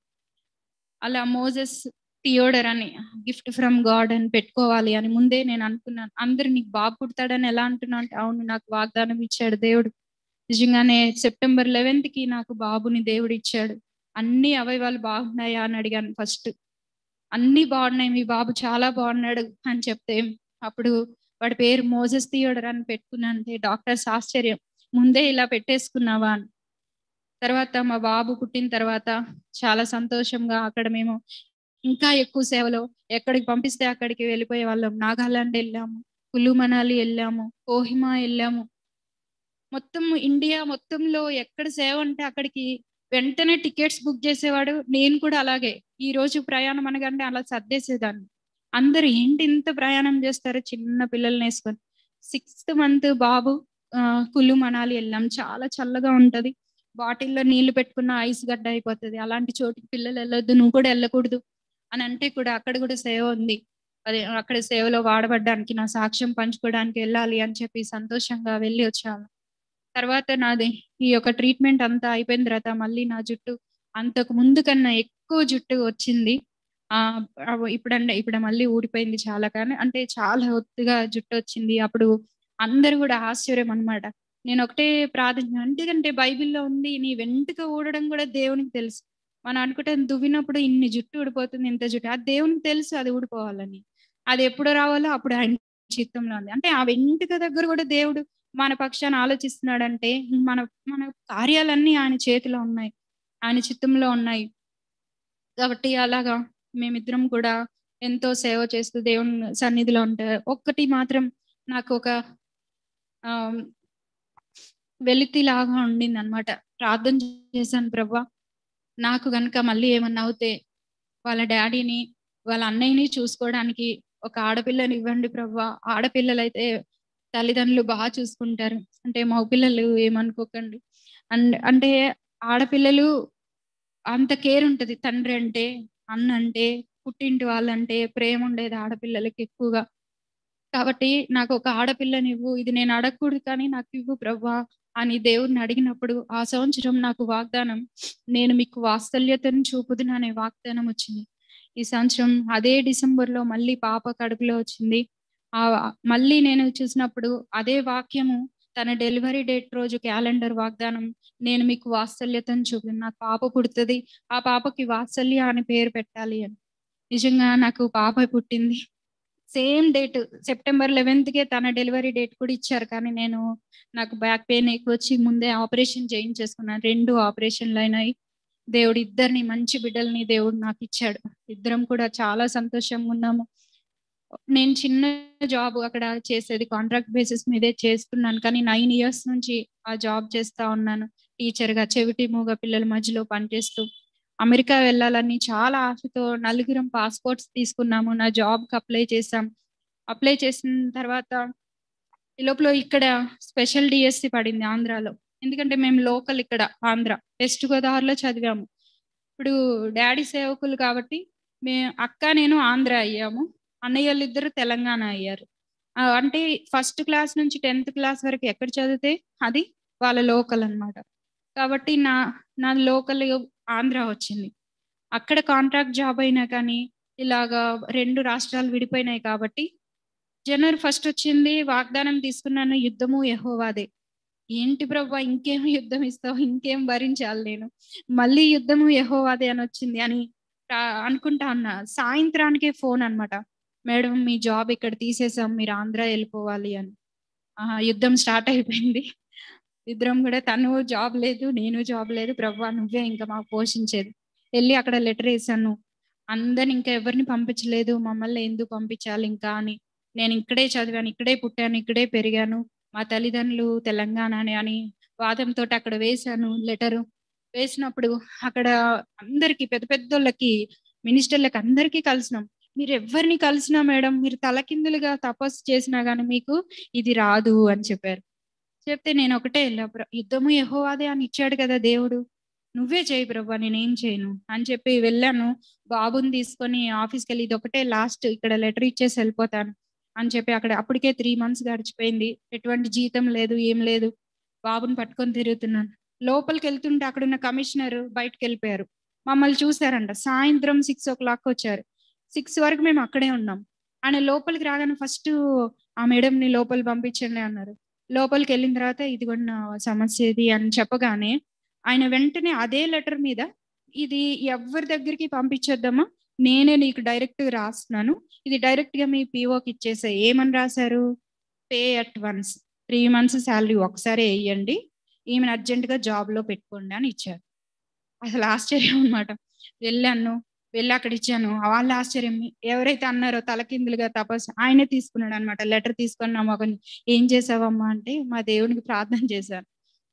అలా మోజెస్ థియోడర్ అని గిఫ్ట్ ఫ్రమ్ గాడ్ అని పెట్టుకోవాలి అని ముందే నేను అనుకున్నాను అందరు నీకు బాబు పుడతాడని ఎలా అంటున్నా అంటే అవును నాకు వాగ్దానం ఇచ్చాడు దేవుడు నిజంగానే సెప్టెంబర్ లెవెన్త్ కి నాకు బాబుని దేవుడు ఇచ్చాడు అన్ని అవయవాలు బాగున్నాయా అని అడిగాను ఫస్ట్ అన్ని బాగున్నాయి మీ బాబు చాలా బాగున్నాడు అని చెప్తే అప్పుడు వాడి పేరు మోజెస్ థియోడర్ అని పెట్టుకున్నానంటే డాక్టర్స్ ఆశ్చర్యం ముందే ఇలా పెట్టేసుకున్నావా అని తర్వాత మా బాబు పుట్టిన తర్వాత చాలా సంతోషంగా అక్కడ మేము ఇంకా ఎక్కువ సేవలో ఎక్కడికి పంపిస్తే అక్కడికి వెళ్ళిపోయే వాళ్ళం నాగాలాండ్ వెళ్ళాము కులు మనాలి వెళ్ళాము కోహిమా వెళ్ళాము మొత్తం ఇండియా మొత్తంలో ఎక్కడ సేవ ఉంటే అక్కడికి వెంటనే టికెట్స్ బుక్ చేసేవాడు నేను కూడా అలాగే ఈ రోజు ప్రయాణం అనగానే అలా సర్దేసేదాన్ని అందరు ఏంటి ఇంత ప్రయాణం చేస్తారు చిన్న పిల్లల్ని వేసుకొని సిక్స్త్ మంత్ బాబు కులు మనాలి వెళ్ళాం చాలా చల్లగా ఉంటది బాటిల్లో నీళ్లు పెట్టుకున్న ఐస్ గడ్డ అయిపోతుంది అలాంటి చోటికి పిల్లలు వెళ్ళొద్దు నువ్వు కూడా వెళ్ళకూడదు అని అంటే కూడా అక్కడ కూడా సేవ ఉంది అదే అక్కడ సేవలో వాడబడ్డానికి నా సాక్ష్యం పంచుకోవడానికి వెళ్ళాలి అని చెప్పి సంతోషంగా వెళ్ళి వచ్చాను తర్వాత నాది ఈ యొక్క ట్రీట్మెంట్ అంతా అయిపోయిన తర్వాత మళ్ళీ నా జుట్టు అంతకు ముందు కన్నా ఎక్కువ జుట్టు వచ్చింది ఆ ఇప్పుడంటే ఇప్పుడు మళ్ళీ ఊడిపోయింది చాలా కానీ అంటే చాలా ఒత్తుగా జుట్టు వచ్చింది అప్పుడు అందరు కూడా ఆశ్చర్యం అనమాట నేను ఒకటే ప్రార్థన ఎందుకంటే బైబిల్లో ఉంది నీ వెంటగా ఊడడం కూడా దేవునికి తెలుసు మనం అనుకుంటే దువ్వినప్పుడు ఇన్ని జుట్టు ఊడిపోతుంది ఇంత జుట్టు అది దేవునికి తెలుసు అది ఊడిపోవాలని అది ఎప్పుడు రావాలో అప్పుడు ఆయన చిత్తంలో ఉంది అంటే ఆ వెంటుక దగ్గర కూడా దేవుడు మన పక్షాన్ని ఆలోచిస్తున్నాడంటే మన మన కార్యాలన్నీ ఆయన చేతిలో ఉన్నాయి ఆయన చిత్తంలో ఉన్నాయి కాబట్టి అలాగా మేమిద్దరం కూడా ఎంతో సేవ చేస్తూ దేవుని సన్నిధిలో ఉంటారు ఒక్కటి మాత్రం నాకు ఒక ఆ వెలితిలాగా ఉండింది అనమాట ప్రార్థన చేశాను ప్రభా నాకు గనుక మళ్ళీ ఏమన్నా అవుతే వాళ్ళ డాడీని వాళ్ళ అన్నయ్యని చూసుకోవడానికి ఒక ఆడపిల్లని ఇవ్వండి ప్రవ్వా ఆడపిల్లలైతే తల్లిదండ్రులు బాగా చూసుకుంటారు అంటే మగ పిల్లలు ఏమనుకోకండి అండ్ అంటే ఆడపిల్లలు అంత కేర్ ఉంటది తండ్రి అంటే అన్న అంటే పుట్టింటి వాళ్ళంటే ప్రేమ ఉండేది ఆడపిల్లలకి ఎక్కువగా కాబట్టి నాకు ఒక ఆడపిల్లని ఇవ్వు ఇది నేను అడగకూడదు కానీ నాకు ఇవ్వు ప్రవ్వా అని దేవుడిని అడిగినప్పుడు ఆ సంవత్సరం నాకు వాగ్దానం నేను మీకు వాత్సల్యతను చూపుదును అనే వాగ్దానం వచ్చింది ఈ సంవత్సరం అదే డిసెంబర్ లో మళ్ళీ పాప కడుపులో వచ్చింది ఆ మళ్ళీ నేను చూసినప్పుడు అదే వాక్యము తన డెలివరీ డేట్ రోజు క్యాలెండర్ వాగ్దానం నేను మీకు వాత్సల్యతను చూపి నాకు పాప పుడుతుంది ఆ పాపకి వాత్సల్య అని పేరు పెట్టాలి అని నిజంగా నాకు పాప పుట్టింది సేమ్ డేట్ సెప్టెంబర్ లెవెన్త్కే తన డెలివరీ డేట్ కూడా ఇచ్చారు కానీ నేను నాకు బ్యాక్ పెయిన్ ఎక్కువ వచ్చి ముందే ఆపరేషన్ చేయించేసుకున్నాను రెండు ఆపరేషన్లు అయినాయి దేవుడు ఇద్దరిని మంచి బిడ్డల్ని దేవుడు నాకు ఇచ్చాడు ఇద్దరం కూడా చాలా సంతోషంగా ఉన్నాము నేను చిన్న జాబ్ అక్కడ చేసేది కాంట్రాక్ట్ బేసిస్ మీదే చేస్తున్నాను కానీ నైన్ ఇయర్స్ నుంచి ఆ జాబ్ చేస్తా ఉన్నాను టీచర్ గా చెవిటి మూగ పిల్లల మధ్యలో పనిచేస్తూ అమెరికా వెళ్ళాలని చాలా ఆశతో నలుగురం పాస్పోర్ట్స్ తీసుకున్నాము నా జాబ్ కి అప్లై చేసాం అప్లై చేసిన తర్వాత ఈ లోపల ఇక్కడ స్పెషల్ డిఎస్సి పడింది ఆంధ్రాలో ఎందుకంటే మేము లోకల్ ఇక్కడ ఆంధ్ర వెస్ట్ గోదావరిలో చదివాము ఇప్పుడు డాడీ సేవకులు కాబట్టి మే అక్క నేను ఆంధ్ర అయ్యాము అన్నయ్య ఇద్దరు తెలంగాణ అయ్యారు ఆ, అంటే ఫస్ట్ క్లాస్ నుంచి టెన్త్ క్లాస్ వరకు ఎక్కడ చదివితే అది వాళ్ళ లోకల్ అన్నమాట కాబట్టి నా నా లోకల్ ఆంధ్ర వచ్చింది అక్కడ కాంట్రాక్ట్ జాబ్ అయినా కానీ ఇలాగా రెండు రాష్ట్రాలు విడిపోయినాయి కాబట్టి జనవరి ఫస్ట్ వచ్చింది వాగ్దానం తీసుకున్నాను యుద్ధము యెహోవాదే ఏంటి ప్రభా ఇంకేం యుద్ధం ఇస్తావు ఇంకేం భరించాలి నేను మళ్ళీ యుద్ధము యెహోవాదే అని వచ్చింది అని ఆ- అనుకుంటా ఉన్నా సాయంత్రానికే ఫోన్ అన్నమాట మేడం మీ జాబ్ ఇక్కడ తీసేసాం మీరు ఆంధ్ర వెళ్ళిపోవాలి అని ఆహా, యుద్ధం స్టార్ట్ అయిపోయింది ఇద్దరం కూడా తను జాబ్ లేదు నేను జాబ్ లేదు ప్రభా నువ్వే ఇంకా మాకు పోషించేది వెళ్ళి అక్కడ లెటర్ వేసాను అందరిని ఇంకా ఎవరిని పంపించలేదు మమ్మల్ని ఎందుకు పంపించాలి ఇంకా అని నేను ఇక్కడే చదివాను ఇక్కడే పుట్టాను ఇక్కడే పెరిగాను మా తల్లిదండ్రులు తెలంగాణనే అని వాదంతో అక్కడ వేశాను లెటరు వేసినప్పుడు అక్కడ అందరికి పెద్ద పెద్దోళ్ళకి మినిస్టర్లకి అందరికీ కలిసినాం మీరు ఎవరిని కలిసినా మేడం మీరు తలకిందులుగా తపస్సు చేసినా గానీ మీకు ఇది రాదు అని చెప్పారు చెప్తే నేను ఒకటే వెళ్ళా "ప్ర- యుద్ధము యెహోవాదే అని ఇచ్చాడు కదా దేవుడు నువ్వే చేయి ప్రభా నేనేం చేయను అని చెప్పి వెళ్ళాను బాబుని తీసుకొని ఆఫీస్కి వెళ్ళి ఇది ఒకటే లాస్ట్ ఇక్కడ లెటర్ ఇచ్చేసి వెళ్ళిపోతాను అని చెప్పి అక్కడ అప్పటికే త్రీ మంత్స్ గడిచిపోయింది ఎటువంటి జీతం లేదు ఏం లేదు బాబుని పట్టుకొని తిరుగుతున్నాను లోపలికి వెళ్తుంటే అక్కడ ఉన్న కమిషనర్ బయటకు వెళ్ళిపోయారు మమ్మల్ని చూసారంట సాయంత్రం సిక్స్ ఓ క్లాక్ వచ్చారు సిక్స్ వరకు మేము అక్కడే ఉన్నాం ఆయన లోపలికి రాగానే ఫస్ట్ ఆ మేడం ని లోపలి పంపించండి అన్నారు లోపలికి వెళ్ళిన తర్వాత ఇదిగోండి నా సమస్య ఇది అని చెప్పగానే ఆయన వెంటనే అదే లెటర్ మీద ఇది ఎవరి దగ్గరికి పంపించేద్దామా నేనే నీకు డైరెక్ట్ రాస్తున్నాను ఇది డైరెక్ట్ గా మీ పిఓకి ఇచ్చేసే ఏమని రాశారు pay at once three months salary ఒకసారి వేయండి ఈమెను అర్జెంట్ గా జాబ్ లో పెట్టుకోండి అని ఇచ్చారు అసలు ఆశ్చర్యం అన్నమాట వెళ్ళాను వెళ్ళి అక్కడ ఇచ్చాను వాళ్ళ ఆశ్చర్యం ఎవరైతే అన్నారో తలకిందులుగా తపస్సు ఆయనే తీసుకున్నాడు అనమాట లెటర్ తీసుకొని నా మగని ఏం చేసావమ్మా అంటే మా దేవునికి ప్రార్థన చేశాను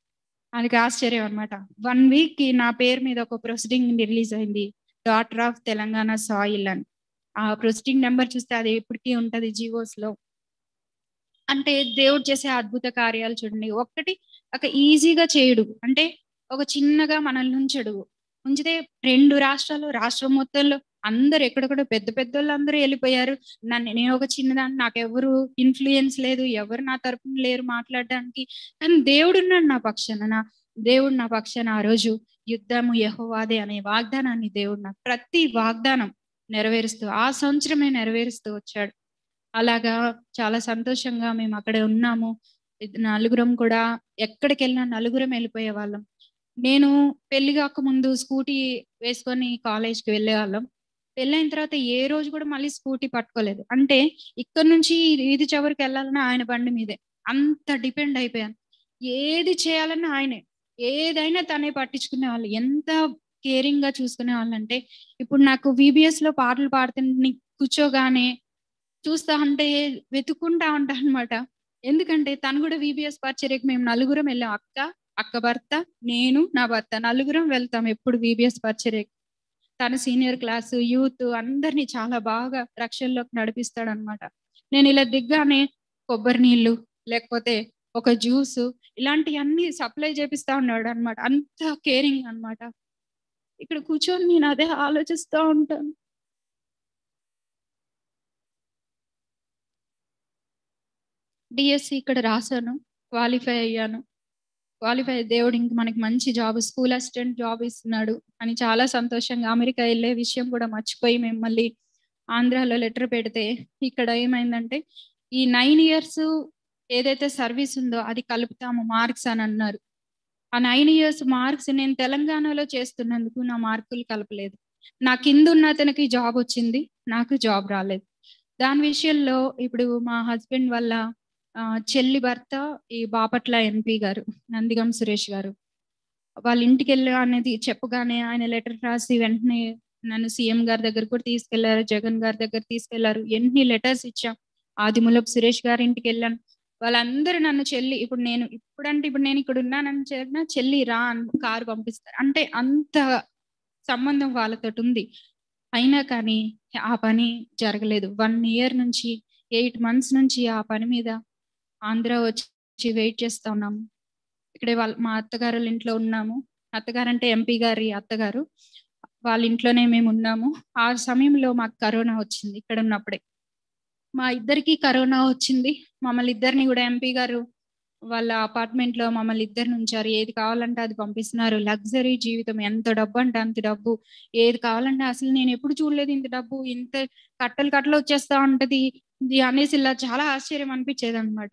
ఆయనకి ఆశ్చర్యం అనమాట వన్ వీక్ కి నా పేరు మీద ఒక ప్రొసీడింగ్ రిలీజ్ అయింది డాటర్ ఆఫ్ తెలంగాణ సాయిల్ అని ఆ ప్రొసీడింగ్ నెంబర్ చూస్తే అది ఎప్పటికీ ఉంటది జీవోస్ లో అంటే దేవుడు చేసే అద్భుత కార్యాలు చూడండి ఒక్కటి ఒక ఈజీగా చేయడు అంటే ఒక చిన్నగా మనల్ని ఉంచడు ఉంచితే రెండు రాష్ట్రాలు రాష్ట్రం మొత్తంలో అందరు ఎక్కడెక్కడ పెద్ద పెద్ద వాళ్ళు అందరూ వెళ్ళిపోయారు నన్ను నేను ఒక చిన్నదాన్ని నాకు ఎవరు ఇన్ఫ్లుయెన్స్ లేదు ఎవరు నా తరపున లేరు మాట్లాడడానికి కానీ దేవుడు ఉన్నాడు నా పక్షాన నా దేవుడు నా పక్షాన ఆ రోజు యుద్ధము యహోవాదే అనే వాగ్దానాన్ని దేవుడు నాకు ప్రతి వాగ్దానం నెరవేరుస్తూ ఆ సంవత్సరమే నెరవేరుస్తూ వచ్చాడు అలాగా చాలా సంతోషంగా మేము అక్కడ ఉన్నాము ఇది నలుగురం కూడా ఎక్కడికి వెళ్ళినా నలుగురం వెళ్ళిపోయే వాళ్ళం నేను పెళ్లి కాక ముందు స్కూటీ వేసుకొని కాలేజ్కి వెళ్ళే వాళ్ళం పెళ్ళైన తర్వాత ఏ రోజు కూడా మళ్ళీ స్కూటీ పట్టుకోలేదు అంటే ఇక్కడ నుంచి ఇది చివరికి వెళ్ళాలన్నా ఆయన బండి మీదే అంత డిపెండ్ అయిపోయాను ఏది చేయాలన్నా ఆయనే ఏదైనా తనే పట్టించుకునే వాళ్ళు ఎంత కేరింగ్ గా చూసుకునే వాళ్ళు అంటే ఇప్పుడు నాకు విబిఎస్ లో పాటలు పాడుతుంటే కూర్చోగానే చూస్తా అంటే వెతుక్కుంటా ఉంటా అనమాట ఎందుకంటే తను కూడా విబిఎస్ పరిచర్యకి మేము నలుగురం వెళ్ళాం అక్క అక్క భర్త నేను నా భర్త నలుగురం వెళ్తాం ఎప్పుడు విబిఎస్ పరిచర్యకి తను సీనియర్ క్లాస్ యూత్ అందరినీ చాలా బాగా రక్షణలోకి నడిపిస్తాడు అనమాట నేను ఇలా దిగ్గానే కొబ్బరి నీళ్ళు లేకపోతే ఒక జ్యూస్ ఇలాంటివన్నీ సప్లై చేపిస్తా ఉన్నాడు అనమాట అంత కేరింగ్ అన్నమాట ఇక్కడ కూర్చొని నేను అదే ఆలోచిస్తూ ఉంటాను డిఎస్సి ఇక్కడ రాశాను క్వాలిఫై అయ్యాను క్వాలిఫై దేవుడు ఇంక మనకి మంచి జాబ్ స్కూల్ అసిస్టెంట్ జాబ్ ఇస్తున్నాడు అని చాలా సంతోషంగా అమెరికా వెళ్ళే విషయం కూడా మర్చిపోయి మేము మళ్ళీ ఆంధ్రాలో లెటర్ పెడితే ఇక్కడ ఏమైందంటే ఈ నైన్ ఇయర్స్ ఏదైతే సర్వీస్ ఉందో అది కలుపుతాము మార్క్స్ అని అన్నారు ఆ నైన్ ఇయర్స్ మార్క్స్ నేను తెలంగాణలో చేస్తున్నందుకు నా మార్కులు కలపలేదు నా కింద ఉన్న అతనికి జాబ్ వచ్చింది నాకు జాబ్ రాలేదు దాని విషయంలో ఇప్పుడు మా హస్బెండ్ వల్ల ఆ, చెల్లి భర్త ఈ బాపట్ల ఎంపీ గారు నందిగం సురేష్ గారు వాళ్ళ ఇంటికి వెళ్ళి అనేది చెప్పగానే ఆయన లెటర్ రాసి వెంటనే నన్ను సీఎం గారి దగ్గర కూడా తీసుకెళ్లారు జగన్ గారి దగ్గర తీసుకెళ్లారు ఎన్ని లెటర్స్ ఇచ్చాం ఆదిమూలపు సురేష్ గారి ఇంటికి వెళ్ళాను వాళ్ళందరూ నన్ను చెల్లి ఇప్పుడు నేను ఇప్పుడంటే ఇప్పుడు నేను ఇక్కడ ఉన్నానని చెప్పిన చెల్లి రా అని కారు పంపిస్తారు అంటే అంత సంబంధం వాళ్ళతో ఉంది అయినా కానీ ఆ పని జరగలేదు వన్ ఇయర్ నుంచి ఎయిట్ మంత్స్ నుంచి ఆ పని మీద ఆంధ్ర వచ్చి వెయిట్ చేస్తా ఉన్నాము ఇక్కడే వాళ్ళ మా అత్తగారు వాళ్ళ ఇంట్లో ఉన్నాము అత్తగారు అంటే ఎంపీ గారి అత్తగారు వాళ్ళ ఇంట్లోనే మేము ఉన్నాము ఆ సమయంలో మాకు కరోనా వచ్చింది ఇక్కడ ఉన్నప్పుడే మా ఇద్దరికి కరోనా వచ్చింది మమ్మల్ని ఇద్దరిని కూడా ఎంపీ గారు వాళ్ళ అపార్ట్మెంట్ లో మమ్మల్ని ఇద్దరిని ఉంచారు ఏది కావాలంటే అది పంపిస్తున్నారు లగ్జరీ జీవితం ఎంత డబ్బు అంటే అంత డబ్బు ఏది కావాలంటే అసలు నేను ఎప్పుడు చూడలేదు ఇంత డబ్బు ఇంత కట్టలు కట్టలు వచ్చేస్తా ఉంటది ఇది అనేసి ఇలా చాలా ఆశ్చర్యం అనిపించేది అనమాట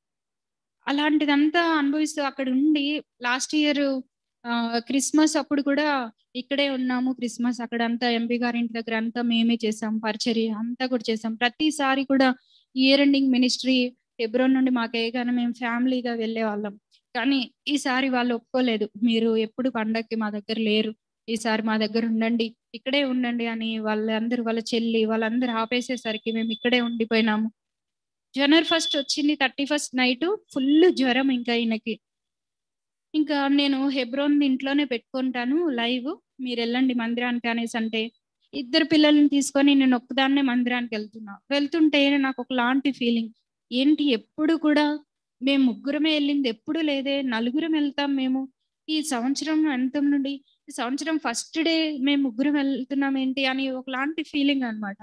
అలాంటిదంతా అనుభవిస్తూ అక్కడ ఉండి లాస్ట్ ఇయర్ క్రిస్మస్ అప్పుడు కూడా ఇక్కడే ఉన్నాము క్రిస్మస్ అక్కడ అంతా ఎంపీ గారి ఇంటి దగ్గర అంతా మేమే చేసాం పరిచర్య అంతా కూడా చేసాం ప్రతిసారి కూడా ఇయర్ ఎండింగ్ మినిస్ట్రీ ఫిబ్రవరి నుండి మాకే కానీ మేము ఫ్యామిలీగా వెళ్ళే వాళ్ళం కానీ ఈసారి వాళ్ళు ఒప్పుకోలేదు మీరు ఎప్పుడు పండక్కి మా దగ్గర లేరు ఈసారి మా దగ్గర ఉండండి ఇక్కడే ఉండండి అని వాళ్ళందరూ వాళ్ళ చెల్లి వాళ్ళందరూ ఆపేసేసరికి మేము ఇక్కడే ఉండిపోయినాము జనవరి ఫస్ట్ వచ్చింది థర్టీ ఫస్ట్ నైట్ ఫుల్ జ్వరం ఇంకా ఈయనకి ఇంకా నేను హెబ్రోన్ ఇంట్లోనే పెట్టుకుంటాను లైవ్ మీరు వెళ్ళండి మందిరానికి అనేసి అంటే ఇద్దరు పిల్లల్ని తీసుకొని నేను ఒక్కదాన్నే మందిరానికి వెళ్తున్నా వెళ్తుంటే నాకు ఒకలాంటి ఫీలింగ్ ఏంటి ఎప్పుడు కూడా మేము ముగ్గురమే వెళ్ళింది ఎప్పుడు లేదే నలుగురం వెళ్తాం మేము ఈ సంవత్సరం అంతం నుండి ఈ సంవత్సరం ఫస్ట్ డే మేము ముగ్గురం వెళ్తున్నాం ఏంటి అని ఒకలాంటి ఫీలింగ్ అన్నమాట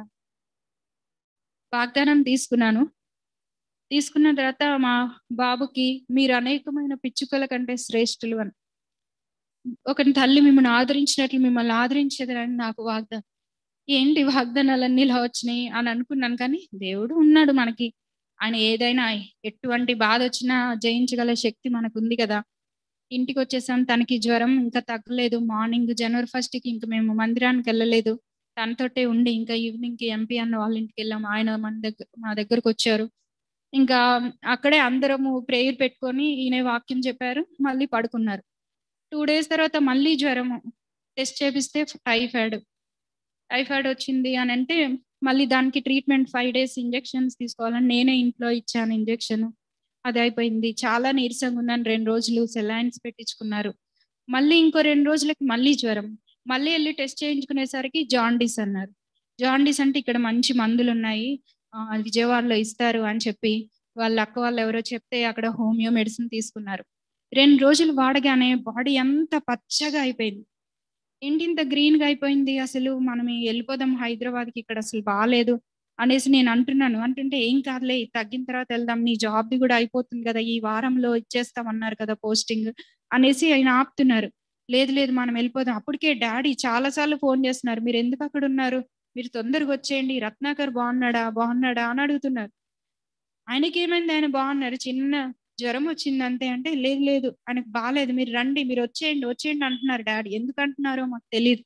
వాగ్దానం తీసుకున్నాను తీసుకున్న తర్వాత మా బాబుకి మీరు అనేకమైన పిచ్చుకల కంటే శ్రేష్ఠులు అని ఒక తల్లి మిమ్మల్ని ఆదరించినట్లు మిమ్మల్ని ఆదరించేదని నాకు వాగ్దానం ఏంటి వాగ్దానాలన్నీ ఇలా వచ్చినాయి అని అనుకున్నాను కానీ దేవుడు ఉన్నాడు మనకి ఆయన ఏదైనా ఎటువంటి బాధ వచ్చినా జయించగల శక్తి మనకు ఉంది కదా ఇంటికి వచ్చేసాం తనకి జ్వరం ఇంకా తగ్గలేదు మార్నింగ్ జనవరి ఫస్ట్ కి ఇంకా మేము మందిరానికి వెళ్ళలేదు తనతోటే ఉండి ఇంకా ఈవినింగ్ కి ఎంపీ అన్న వాళ్ళ ఇంటికి వెళ్ళాం ఆయన మన దగ్గర మా దగ్గరకు వచ్చారు ఇంకా అక్కడే అందరము ప్రేయర్ పెట్టుకొని ఈయన వాక్యం చెప్పారు మళ్ళీ పడుకున్నారు టూ డేస్ తర్వాత మళ్ళీ జ్వరము టెస్ట్ చేపిస్తే టైఫాయిడ్ టైఫాయిడ్ వచ్చింది అని అంటే మళ్ళీ దానికి ట్రీట్మెంట్ ఫైవ్ డేస్ ఇంజెక్షన్స్ తీసుకోవాలని నేనే ఇంట్లో ఇచ్చాను ఇంజెక్షన్ అది అయిపోయింది చాలా నీరసంగా ఉన్నాను రెండు రోజులు సెలైన్స్ పెట్టించుకున్నారు మళ్ళీ ఇంకో రెండు రోజులకి మళ్ళీ జ్వరం మళ్ళీ వెళ్ళి టెస్ట్ చేయించుకునేసరికి జాండీస్ అన్నారు జాండీస్ అంటే ఇక్కడ మంచి మందులు ఉన్నాయి విజయవాడలో ఇస్తారు అని చెప్పి వాళ్ళ అక్క వాళ్ళు ఎవరో చెప్తే అక్కడ హోమియో మెడిసిన్ తీసుకున్నారు రెండు రోజులు వాడగానే బాడీ అంతా పచ్చగా అయిపోయింది ఏంటి ఇంత గ్రీన్ గా అయిపోయింది అసలు మనం వెళ్ళిపోదాం హైదరాబాద్ కి ఇక్కడ అసలు బాగాలేదు అనేసి నేను అంటున్నాను అంటుంటే ఏం కాదులే తగ్గిన తర్వాత వెళ్దాం నీ జాబ్ కూడా అయిపోతుంది కదా ఈ వారంలో ఇచ్చేస్తాం అన్నారు కదా పోస్టింగ్ అనేసి ఆయన ఆపుతున్నారు లేదు లేదు మనం వెళ్ళిపోదాం అప్పటికే డాడీ చాలా సార్లు ఫోన్ చేస్తున్నారు మీరు ఎందుకు అక్కడ ఉన్నారు మీరు తొందరగా వచ్చేయండి రత్నాకర్ బాగున్నాడా బాగున్నాడా అని అడుగుతున్నారు ఆయనకి ఏమైంది ఆయన బాగున్నారు చిన్న జ్వరం వచ్చింది అంతే అంటే లేదు లేదు ఆయనకు బాగాలేదు మీరు రండి మీరు వచ్చేయండి వచ్చేయండి అంటున్నారు డాడీ ఎందుకు అంటున్నారో మాకు తెలియదు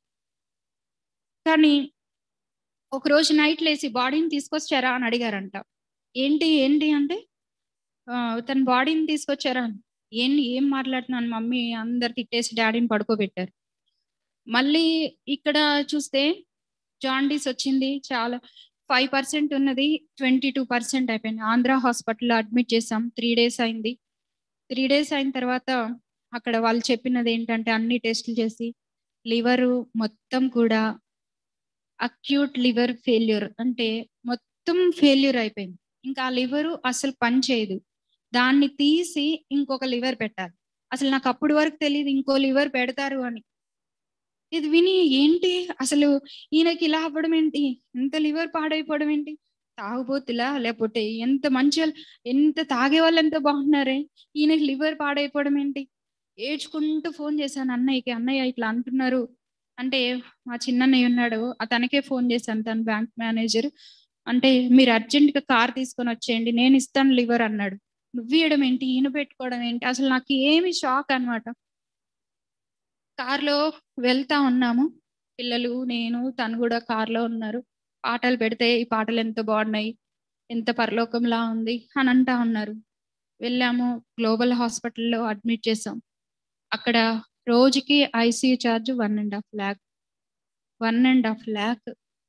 కానీ ఒక రోజు నైట్ లేసి బాడీని తీసుకొచ్చారా అని అడిగారంట ఏంటి ఏంటి అంటే తన బాడీని తీసుకొచ్చారా ఏం ఏం మాట్లాడుతున్నాను మమ్మీ అందరు తిట్టేసి డాడీని పడుకోబెట్టారు మళ్ళీ ఇక్కడ చూస్తే జాండీస్ వచ్చింది చాలా ఫైవ్ పర్సెంట్ ఉన్నది ట్వంటీ టూ పర్సెంట్ అయిపోయింది ఆంధ్ర హాస్పిటల్లో అడ్మిట్ చేసాం త్రీ డేస్ అయింది త్రీ డేస్ అయిన తర్వాత అక్కడ వాళ్ళు చెప్పినది ఏంటంటే అన్ని టెస్టులు చేసి లివరు మొత్తం కూడా అక్యూట్ లివర్ ఫెయిల్యూర్ అంటే మొత్తం ఫెయిల్యూర్ అయిపోయింది ఇంకా ఆ లివరు అసలు పని చేయదు దాన్ని తీసి ఇంకొక లివర్ పెట్టాలి అసలు నాకు అప్పటి వరకు తెలియదు ఇంకో లివర్ పెడతారు అని ఇది విని ఏంటి అసలు ఈయనకి ఇలా అవ్వడం ఏంటి ఎంత లివర్ పాడైపోవడం ఏంటి తాగుబోతులా లేకపోతే ఎంత మంచి ఎంత తాగే వాళ్ళు ఎంత బాగున్నారే ఈయనకి లివర్ పాడైపోవడం ఏంటి ఏడ్చుకుంటూ ఫోన్ చేశాను అన్నయ్యకి అన్నయ్య ఇట్లా అంటున్నారు అంటే మా చిన్నన్నయ్య ఉన్నాడు అతనికే ఫోన్ చేశాను తన బ్యాంక్ మేనేజర్ అంటే మీరు అర్జెంట్ గా కార్ తీసుకొని వచ్చేయండి నేను ఇస్తాను లివర్ అన్నాడు నువ్వు ఇవ్వడం ఏంటి ఈయన పెట్టుకోవడం ఏంటి అసలు నాకు ఏమి షాక్ అనమాట కార్లో వెళ్తా ఉన్నాము పిల్లలు నేను తను కూడా కార్లో ఉన్నారు పాటలు పెడితే ఈ పాటలు ఎంత బాగున్నాయి ఎంత పరలోకంలా ఉంది అని అంటా ఉన్నారు వెళ్ళాము గ్లోబల్ హాస్పిటల్లో అడ్మిట్ చేసాం అక్కడ రోజుకి ICU charge one and half lakh one and half lakh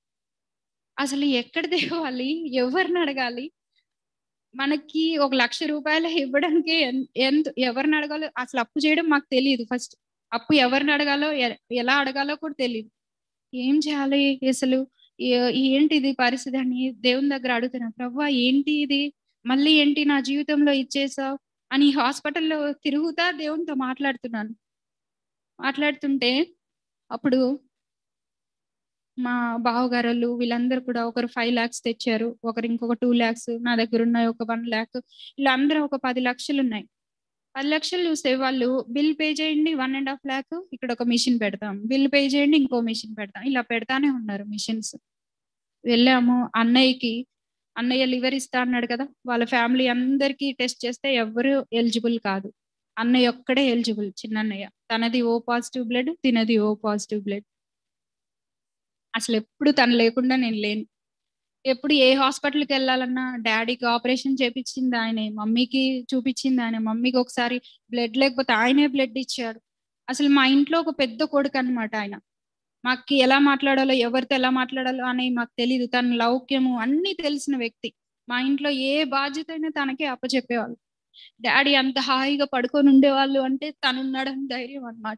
అసలు ఎక్కడ తేవాలి ఎవరిని అడగాలి మనకి ఒక లక్ష రూపాయలు ఇవ్వడానికి ఎంత ఎవరిని అడగాలో అసలు అప్పు చేయడం మాకు తెలియదు ఫస్ట్ అప్పు ఎవరిని అడగాలో ఎలా అడగాలో కూడా తెలియదు ఏం చేయాలి అసలు ఏంటి ఇది పరిస్థితి అని దేవుని దగ్గర అడుగుతున్నా ప్రవ్వా ఏంటి ఇది మళ్ళీ ఏంటి నా జీవితంలో ఇచ్చేసావు అని హాస్పిటల్లో తిరుగుతా దేవునితో మాట్లాడుతున్నాను మాట్లాడుతుంటే అప్పుడు మా బావగారోళ్ళు వీళ్ళందరూ కూడా ఒకరు ఫైవ్ ల్యాక్స్ తెచ్చారు ఒకరు ఇంకొక టూ ల్యాక్స్ నా దగ్గర ఉన్నాయి ఒక వన్ ల్యాక్ ఇలా అందరూ ఒక పది లక్షలు ఉన్నాయి పది లక్షలు చూస్తే వాళ్ళు బిల్ పే చేయండి వన్ అండ్ హాఫ్ ల్యాక్ ఇక్కడ ఒక మిషన్ పెడతాం బిల్ పే చేయండి ఇంకో మిషన్ పెడతాం ఇలా పెడతానే ఉన్నారు మిషన్స్ వెళ్ళాము అన్నయ్యకి అన్నయ్య లివర్ ఇస్తా అన్నాడు కదా వాళ్ళ ఫ్యామిలీ అందరికీ టెస్ట్ చేస్తే ఎవరు ఎలిజిబుల్ కాదు అన్నయ్య ఒక్కడే ఎలిజిబుల్ చిన్న అన్నయ్య తనది ఓ పాజిటివ్ బ్లడ్ తినది ఓ పాజిటివ్ బ్లడ్ అసలు ఎప్పుడు తను లేకుండా నేను లేను ఎప్పుడు ఏ హాస్పిటల్కి వెళ్ళాలన్నా డాడీకి ఆపరేషన్ చేపించింది ఆయనే మమ్మీకి చూపించింది ఆయన మమ్మీకి ఒకసారి బ్లడ్ లేకపోతే ఆయనే బ్లడ్ ఇచ్చాడు అసలు మా ఇంట్లో ఒక పెద్ద కొడుకు అనమాట ఆయన మాకు ఎలా మాట్లాడాలో ఎవరితో ఎలా మాట్లాడాలో అనేది మాకు తెలియదు తన లౌక్యము అన్ని తెలిసిన వ్యక్తి మా ఇంట్లో ఏ బాధ్యత అయినా తనకే అప్పచెప్పేవాళ్ళు డాడీ అంత హాయిగా పడుకొని ఉండేవాళ్ళు అంటే తను ఉన్నాడని ధైర్యం అనమాట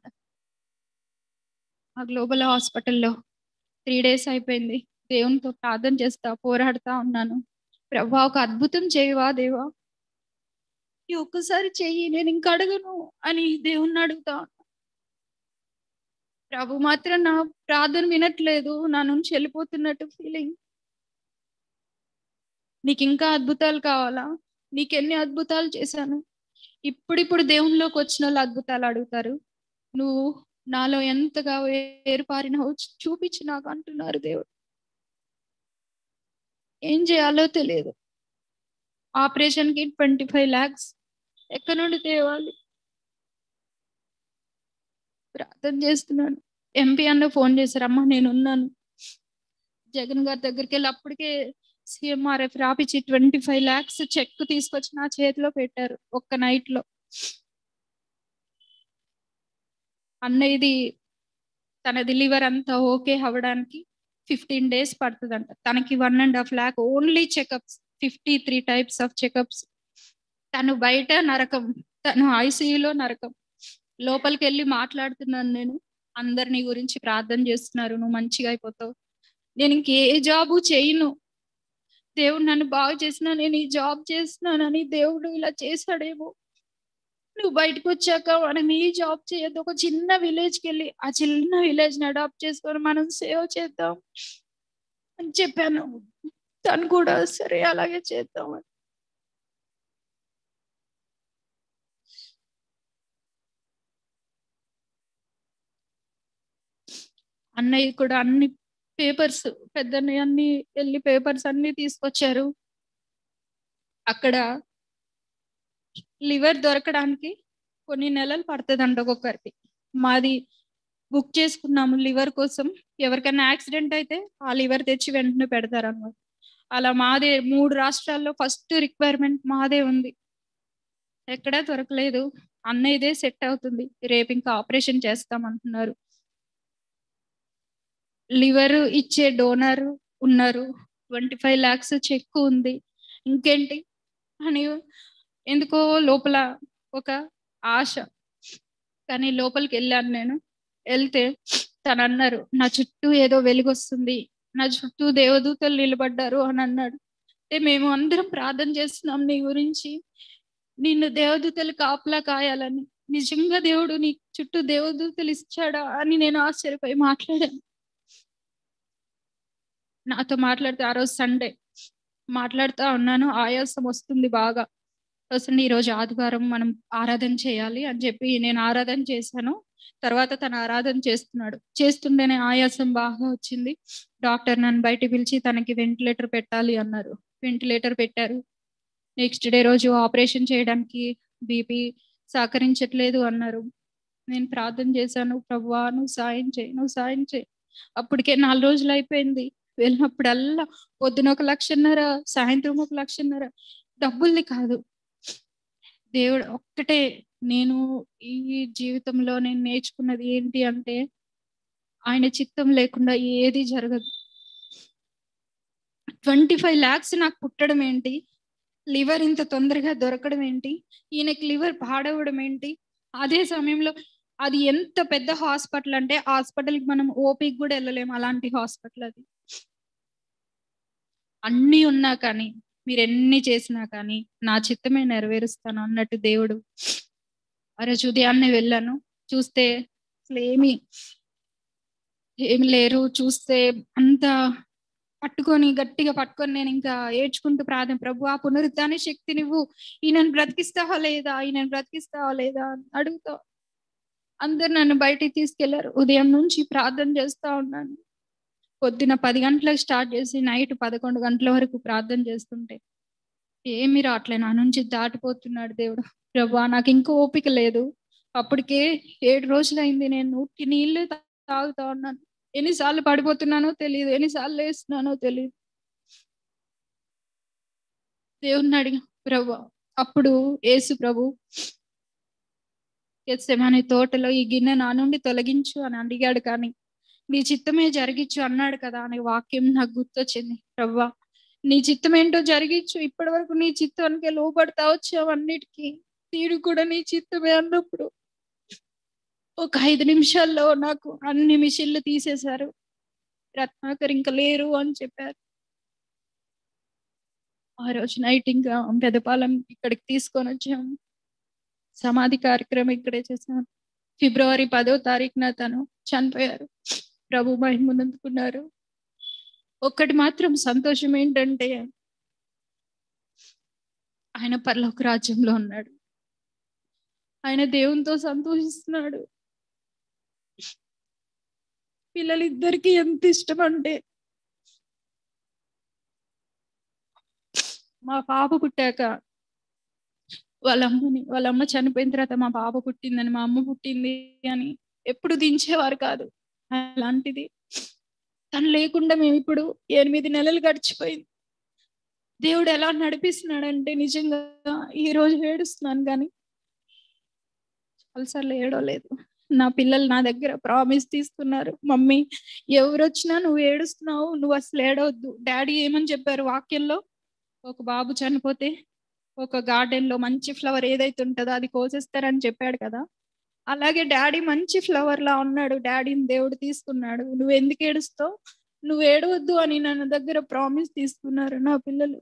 ఆ గ్లోబల్ హాస్పిటల్లో త్రీ డేస్ అయిపోయింది దేవునితో ప్రార్థన చేస్తా పోరాడుతా ఉన్నాను ప్రభా ఒక అద్భుతం చేయవా దేవా ఈ ఒక్కసారి చెయ్యి నేను ఇంక అడగను అని దేవుణ్ణి అడుగుతా ప్రభు మాత్రం నా ప్రార్థన వినట్లేదు నా నుంచి వెళ్ళిపోతున్నట్టు ఫీలింగ్ నీకు ఇంకా అద్భుతాలు కావాలా నీకెన్ని అద్భుతాలు చేశాను ఇప్పుడిప్పుడు దేవునిలోకి వచ్చిన వాళ్ళు అద్భుతాలు అడుగుతారు నువ్వు నాలో ఎంతగా ఏర్పారినావు చూపించి నాకు అంటున్నారు దేవుడు ఏం చేయాలో తెలియదు ఆపరేషన్ కి ట్వంటీ ఫైవ్ ల్యాక్స్ ఎక్కడి నుండి తేవాలి ప్రార్థన చేస్తున్నాను ఎంపీ అన్న ఫోన్ చేశారు అమ్మ నేను ఉన్నాను జగన్ గారి దగ్గరికి వెళ్ళి అప్పటికే సిఎంఆర్ఎఫ్ రాపిచ్చి ట్వంటీ ఫైవ్ ల్యాక్స్ చెక్ తీసుకొచ్చి నా చేతిలో పెట్టారు ఒక్క నైట్ లో అన్న ఇది తన లివర్ అంతా ఓకే అవ్వడానికి ఫిఫ్టీన్ డేస్ పడుతుందంట తనకి one and half lakh only checkups fifty three types of checkups తను బయట నరకం తను ఐసీయూలో నరకం లోపలికి వెళ్ళి మాట్లాడుతున్నాను నేను అందరిని గురించి ప్రార్థన చేస్తున్నారు నువ్వు మంచిగా అయిపోతావు నేను ఇంకే జాబు చేయను దేవుడు నన్ను బాగా చేసినా నేను ఈ జాబ్ చేస్తున్నానని దేవుడు ఇలా చేశాడేమో నువ్వు బయటకు వచ్చాక మనం ఈ జాబ్ చేయొద్దు ఒక చిన్న విలేజ్ కి వెళ్ళి ఆ చిన్న విలేజ్ ని అడాప్ట్ చేసుకొని మనం సేవ్ చేద్దాం అని చెప్పాను తను కూడా సరే అలాగే చేద్దాం అని అన్నయ్య కూడా అన్ని పేపర్స్ పెద్దన్నయ్య అన్ని వెళ్ళి పేపర్స్ అన్ని తీసుకొచ్చారు అక్కడ లివర్ దొరకడానికి కొన్ని నెలలు పడుతుందంట ఒక్కొక్కరికి మాది బుక్ చేసుకున్నాము లివర్ కోసం ఎవరికైనా యాక్సిడెంట్ అయితే ఆ లివర్ తెచ్చి వెంటనే పెడతారు అన్నమాట అలా మాదే మూడు రాష్ట్రాల్లో ఫస్ట్ రిక్వైర్మెంట్ మాదే ఉంది ఎక్కడా దొరకలేదు అన్నయ్యదే సెట్ అవుతుంది రేపు ఇంకా ఆపరేషన్ చేస్తామంటున్నారు లివర్ ఇచ్చే డోనర్ ఉన్నారు ట్వంటీ ఫైవ్ ల్యాక్స్ చెక్ ఉంది ఇంకేంటి అని ఎందుకో లోపల ఒక ఆశ కానీ లోపలికి వెళ్ళాను నేను వెళ్తే తను అన్నారు నా చుట్టూ ఏదో వెలుగొస్తుంది నా చుట్టూ దేవదూతలు నిలబడ్డారు అని అన్నాడు అంటే మేము అందరం ప్రార్థన చేస్తున్నాం నీ గురించి నిన్ను దేవదూతలు కాపలా కాయాలని నిజంగా దేవుడు నీ చుట్టూ దేవదూతలు ఇచ్చాడా అని నేను ఆశ్చర్యపోయి మాట్లాడాను నాతో మాట్లాడితే ఆ రోజు సండే మాట్లాడుతా ఉన్నాను ఆయాసం వస్తుంది బాగా వస్తుంది ఈ రోజు ఆదివారం మనం ఆరాధన చేయాలి అని చెప్పి నేను ఆరాధన చేశాను తర్వాత తన ఆరాధన చేస్తున్నాడు చేస్తుండేనే ఆయాసం బాగా వచ్చింది డాక్టర్ నన్ను బయట పిలిచి తనకి వెంటిలేటర్ పెట్టాలి అన్నారు వెంటిలేటర్ పెట్టారు నెక్స్ట్ డే రోజు ఆపరేషన్ చేయడానికి బీపీ సహకరించట్లేదు అన్నారు నేను ప్రార్థన చేశాను ప్రభువా నువ్వు సాయం చేయి నువ్వు సాయం చేయి అప్పటికే నాలుగు రోజులు అయిపోయింది వెళ్ళినప్పుడల్లా పొద్దున ఒక లక్షన్నర సాయంత్రం ఒక లక్షన్నర డబ్బుల్ది కాదు దేవుడు ఒక్కటే నేను ఈ జీవితంలో నేను నేర్చుకున్నది ఏంటి అంటే ఆయన చిత్తం లేకుండా ఏది జరగదు ట్వంటీ ఫైవ్ ల్యాక్స్ నాకు పుట్టడం ఏంటి లివర్ ఇంత తొందరగా దొరకడం ఏంటి ఈయనకి లివర్ పాడవడం ఏంటి అదే సమయంలో అది ఎంత పెద్ద హాస్పిటల్ అంటే హాస్పిటల్కి మనం ఓపీకి కూడా వెళ్ళలేము అలాంటి హాస్పిటల్ అది అన్నీ ఉన్నా కానీ మీరు ఎన్ని చేసినా కానీ నా చిత్తమే నెరవేరుస్తాను అన్నట్టు దేవుడు ఆ రోజు ఉదయాన్నే వెళ్ళాను చూస్తే అసలు ఏమి ఏమి లేరు చూస్తే అంత పట్టుకొని గట్టిగా పట్టుకొని నేను ఇంకా ఏడ్చుకుంటూ ప్రార్థన ప్రభు ఆ పునరుద్ధాన శక్తి నువ్వు ఈయనను బ్రతికిస్తావా లేదా ఈయనను బ్రతికిస్తావా లేదా అని అడుగుతావు అందరు నన్ను బయటికి తీసుకెళ్లారు ఉదయం నుంచి ప్రార్థన చేస్తా ఉన్నాను పొద్దున పది గంటలకు స్టార్ట్ చేసి నైట్ పదకొండు గంటల వరకు ప్రార్థన చేస్తుంటే ఏమి రావట్లే నా నుంచి దాటిపోతున్నాడు దేవుడు ప్రభా నాకు ఇంకా ఓపిక లేదు అప్పటికే ఏడు రోజులైంది నేను ఉట్టి నీళ్ళే తా- తాగుతా ఉన్నాను ఎన్నిసార్లు పడిపోతున్నానో తెలియదు ఎన్నిసార్లు వేస్తున్నానో తెలియదు దేవుణ్ణి అడిగా ప్రభు అప్పుడు యేసు ప్రభు గెత్సెమనే తోటలో ఈ గిన్నె నా నుండి తొలగించు అని అడిగాడు కానీ నీ చిత్తమే జరిగించు అన్నాడు కదా అనే వాక్యం నాకు గుర్తొచ్చింది ప్రవ్వా నీ చిత్తం ఏంటో జరిగించు ఇప్పటి వరకు నీ చిత్తానికి లోపడతా వచ్చావు అన్నిటికీ తీరు కూడా నీ చిత్తమే అన్నప్పుడు ఒక ఐదు నిమిషాల్లో నాకు అన్ని మిషన్లు తీసేశారు రత్నాకర్ ఇంకా లేరు అని చెప్పారు ఆ రోజు నైట్ ఇంకా పెదపాలెం ఇక్కడికి తీసుకొని వచ్చాము సమాధి కార్యక్రమం ఇక్కడే చేశాను ఫిబ్రవరి పదో తారీఖున తను చనిపోయారు ప్రభు మహిమనందుకున్నారు ఒక్కటి మాత్రం సంతోషం ఏంటంటే ఆయన పరలోక రాజ్యంలో ఉన్నాడు ఆయన దేవునితో సంతోషిస్తున్నాడు పిల్లలిద్దరికి ఎంత ఇష్టం అంటే మా పాప పుట్టాక వాళ్ళ అమ్మని వాళ్ళ అమ్మ చనిపోయిన తర్వాత మా పాప పుట్టిందని మా అమ్మ పుట్టింది అని ఎప్పుడు దించేవారు కాదు అలాంటిది తను లేకుండా మేము ఇప్పుడు ఎనిమిది నెలలు గడిచిపోయింది దేవుడు ఎలా నడిపిస్తున్నాడంటే నిజంగా ఈ రోజు ఏడుస్తున్నాను కానీ చాలాసార్లు ఏడవలేదు నా పిల్లలు నా దగ్గర ప్రామిస్ తీసుకున్నారు మమ్మీ ఎవరు వచ్చినా నువ్వు ఏడుస్తున్నావు నువ్వు అసలు ఏడవద్దు డాడీ ఏమని చెప్పారు వాక్యంలో ఒక బాబు చనిపోతే ఒక గార్డెన్ లో మంచి ఫ్లవర్ ఏదైతే ఉంటుందో అది కోసేస్తారని చెప్పాడు కదా అలాగే డాడీ మంచి ఫ్లవర్ లా ఉన్నాడు డాడీని దేవుడు తీసుకున్నాడు నువ్వు ఎందుకు ఏడుస్తావు నువ్వు ఏడవద్దు అని నన్ను దగ్గర ప్రామిస్ తీసుకున్నారు నా పిల్లలు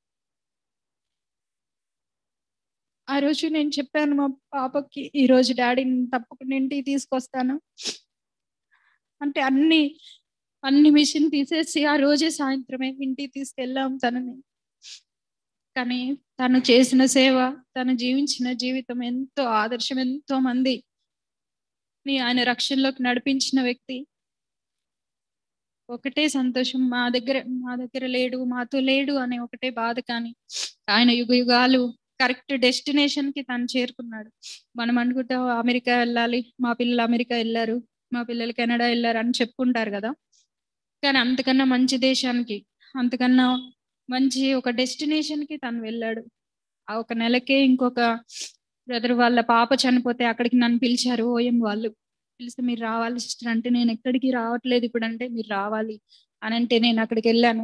ఆ రోజు నేను చెప్పాను మా పాపకి ఈ రోజు డాడీని తప్పకుండా ఇంటికి తీసుకొస్తాను అంటే అన్ని అన్ని మిషన్ తీసేసి ఆ రోజే సాయంత్రమే ఇంటికి తీసుకెళ్ళాం తనని కానీ తను చేసిన సేవ తను జీవించిన జీవితం ఎంతో ఆదర్శం ఎంతో మంది నీ ఆయన రక్షణలోకి నడిపించిన వ్యక్తి ఒకటే సంతోషం మా దగ్గర మా దగ్గర లేడు మాతో లేడు అనే ఒకటే బాధ కానీ ఆయన యుగ యుగాలు కరెక్ట్ డెస్టినేషన్ కి తను చేరుకున్నాడు మనం అనుకుంటాం అమెరికా వెళ్ళాలి మా పిల్లలు అమెరికా వెళ్ళారు మా పిల్లలు కెనడా వెళ్ళారు అని చెప్పుకుంటారు కదా కానీ అంతకన్నా మంచి దేశానికి అంతకన్నా మంచి ఒక డెస్టినేషన్ కి తను వెళ్ళాడు ఆ ఒక నెలకే ఇంకొక బ్రదర్ వాళ్ళ పాప చనిపోతే అక్కడికి నన్ను పిలిచారు ఓఎం వాళ్ళు పిలిస్తే మీరు రావాలి సిస్టర్ అంటే నేను ఎక్కడికి రావట్లేదు ఇప్పుడు అంటే మీరు రావాలి అని అంటే నేను అక్కడికి వెళ్ళాను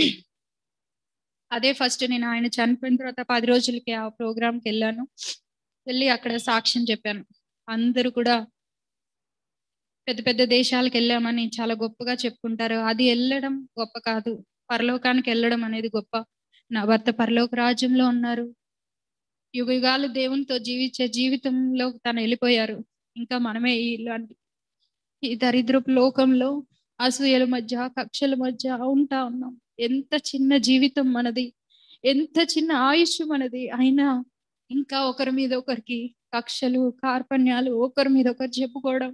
అదే ఫస్ట్ నేను ఆయన చనిపోయిన తర్వాత పది రోజులకి ఆ ప్రోగ్రామ్కి వెళ్ళాను వెళ్ళి అక్కడ సాక్ష్యం చెప్పాను అందరూ కూడా పెద్ద పెద్ద దేశాలకు వెళ్ళామని చాలా గొప్పగా చెప్పుకుంటారు అది వెళ్ళడం గొప్ప కాదు పరలోకానికి వెళ్ళడం అనేది గొప్ప నా భర్త పరలోక రాజ్యంలో ఉన్నారు యుగ యుగాలు దేవునితో జీవించే జీవితంలో తను వెళ్ళిపోయారు ఇంకా మనమే ఇలాంటి ఈ దరిద్రపు లోకంలో అసూయల మధ్య కక్షల మధ్య ఉంటా ఉన్నాం ఎంత చిన్న జీవితం మనది ఎంత చిన్న ఆయుష్ మనది అయినా ఇంకా ఒకరి మీద ఒకరికి కక్షలు కార్పణ్యాలు ఒకరి మీద ఒకరు చెప్పుకోవడం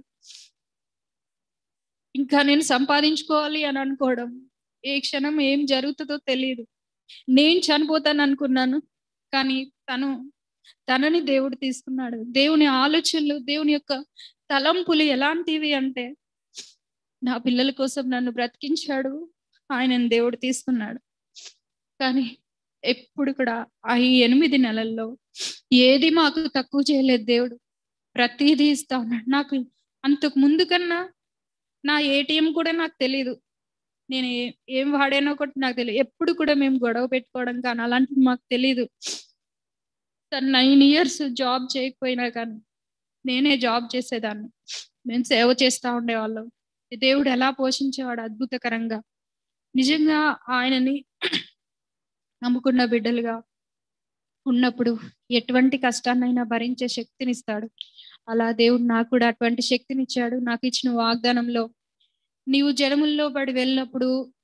ఇంకా నేను సంపాదించుకోవాలి అని అనుకోవడం ఏ క్షణం ఏం జరుగుతుందో తెలియదు నేను చనిపోతాను అనుకున్నాను కానీ తను తనని దేవుడు తీసుకున్నాడు దేవుని ఆలోచనలు దేవుని యొక్క తలంపులు ఎలాంటివి అంటే నా పిల్లల కోసం నన్ను బ్రతికించాడు ఆయనను దేవుడు తీసుకున్నాడు కానీ ఎప్పుడు కూడా ఆ ఈ ఎనిమిది నెలల్లో ఏది మాకు తక్కువ చేయలేదు దేవుడు ప్రతిదీ ఇస్తా ఉన్నాడు నాకు అంతకు ముందు కన్నా నా ఏటీఎం కూడా నాకు తెలియదు నేను ఏ- ఏం వాడానో కూడా నాకు తెలియదు ఎప్పుడు కూడా మేము గొడవ పెట్టుకోవడం కానీ అలాంటివి మాకు తెలియదు తను నైన్ ఇయర్స్ జాబ్ చేయకపోయినా కానీ నేనే జాబ్ చేసేదాన్ని మేము సేవ చేస్తా ఉండేవాళ్ళం ఈ దేవుడు ఎలా పోషించేవాడు అద్భుతకరంగా నిజంగా ఆయనని నమ్ముకున్న బిడ్డలుగా ఉన్నప్పుడు ఎటువంటి కష్టాన్నైనా భరించే శక్తినిస్తాడు అలా దేవుడు నాకు కూడా అటువంటి శక్తినిచ్చాడు నాకు ఇచ్చిన వాగ్దానంలో నీవు జలముల్లో పడి వెళ్ళినప్పుడు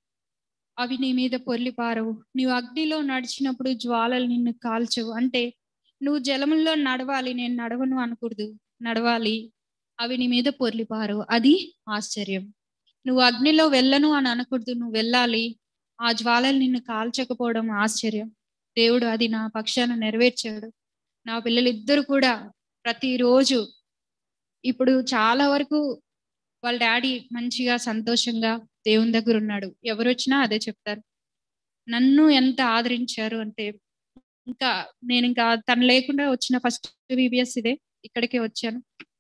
అవి నీ మీద పొర్లిపారవు నీవు అగ్నిలో నడిచినప్పుడు జ్వాలలు నిన్ను కాల్చవు అంటే నువ్వు జలముల్లో నడవాలి నేను నడవను అనకూడదు నడవాలి అవి నీ మీద పొర్లిపారవు అది ఆశ్చర్యం నువ్వు అగ్నిలో వెళ్ళను అని అనకూడదు నువ్వు వెళ్ళాలి ఆ జ్వాలలు నిన్ను కాల్చకపోవడం ఆశ్చర్యం దేవుడు అది నా పక్షాన నెరవేర్చాడు నా పిల్లలిద్దరు కూడా ప్రతిరోజు ఇప్పుడు చాలా వరకు వాళ్ళ డాడీ మంచిగా సంతోషంగా దేవుని దగ్గర ఉన్నాడు ఎవరు వచ్చినా అదే చెప్తారు నన్ను ఎంత ఆదరించారు అంటే ఇంకా నేను ఇంకా తను లేకుండా వచ్చిన ఫస్ట్ విబిఎస్ ఇదే ఇక్కడికే వచ్చాను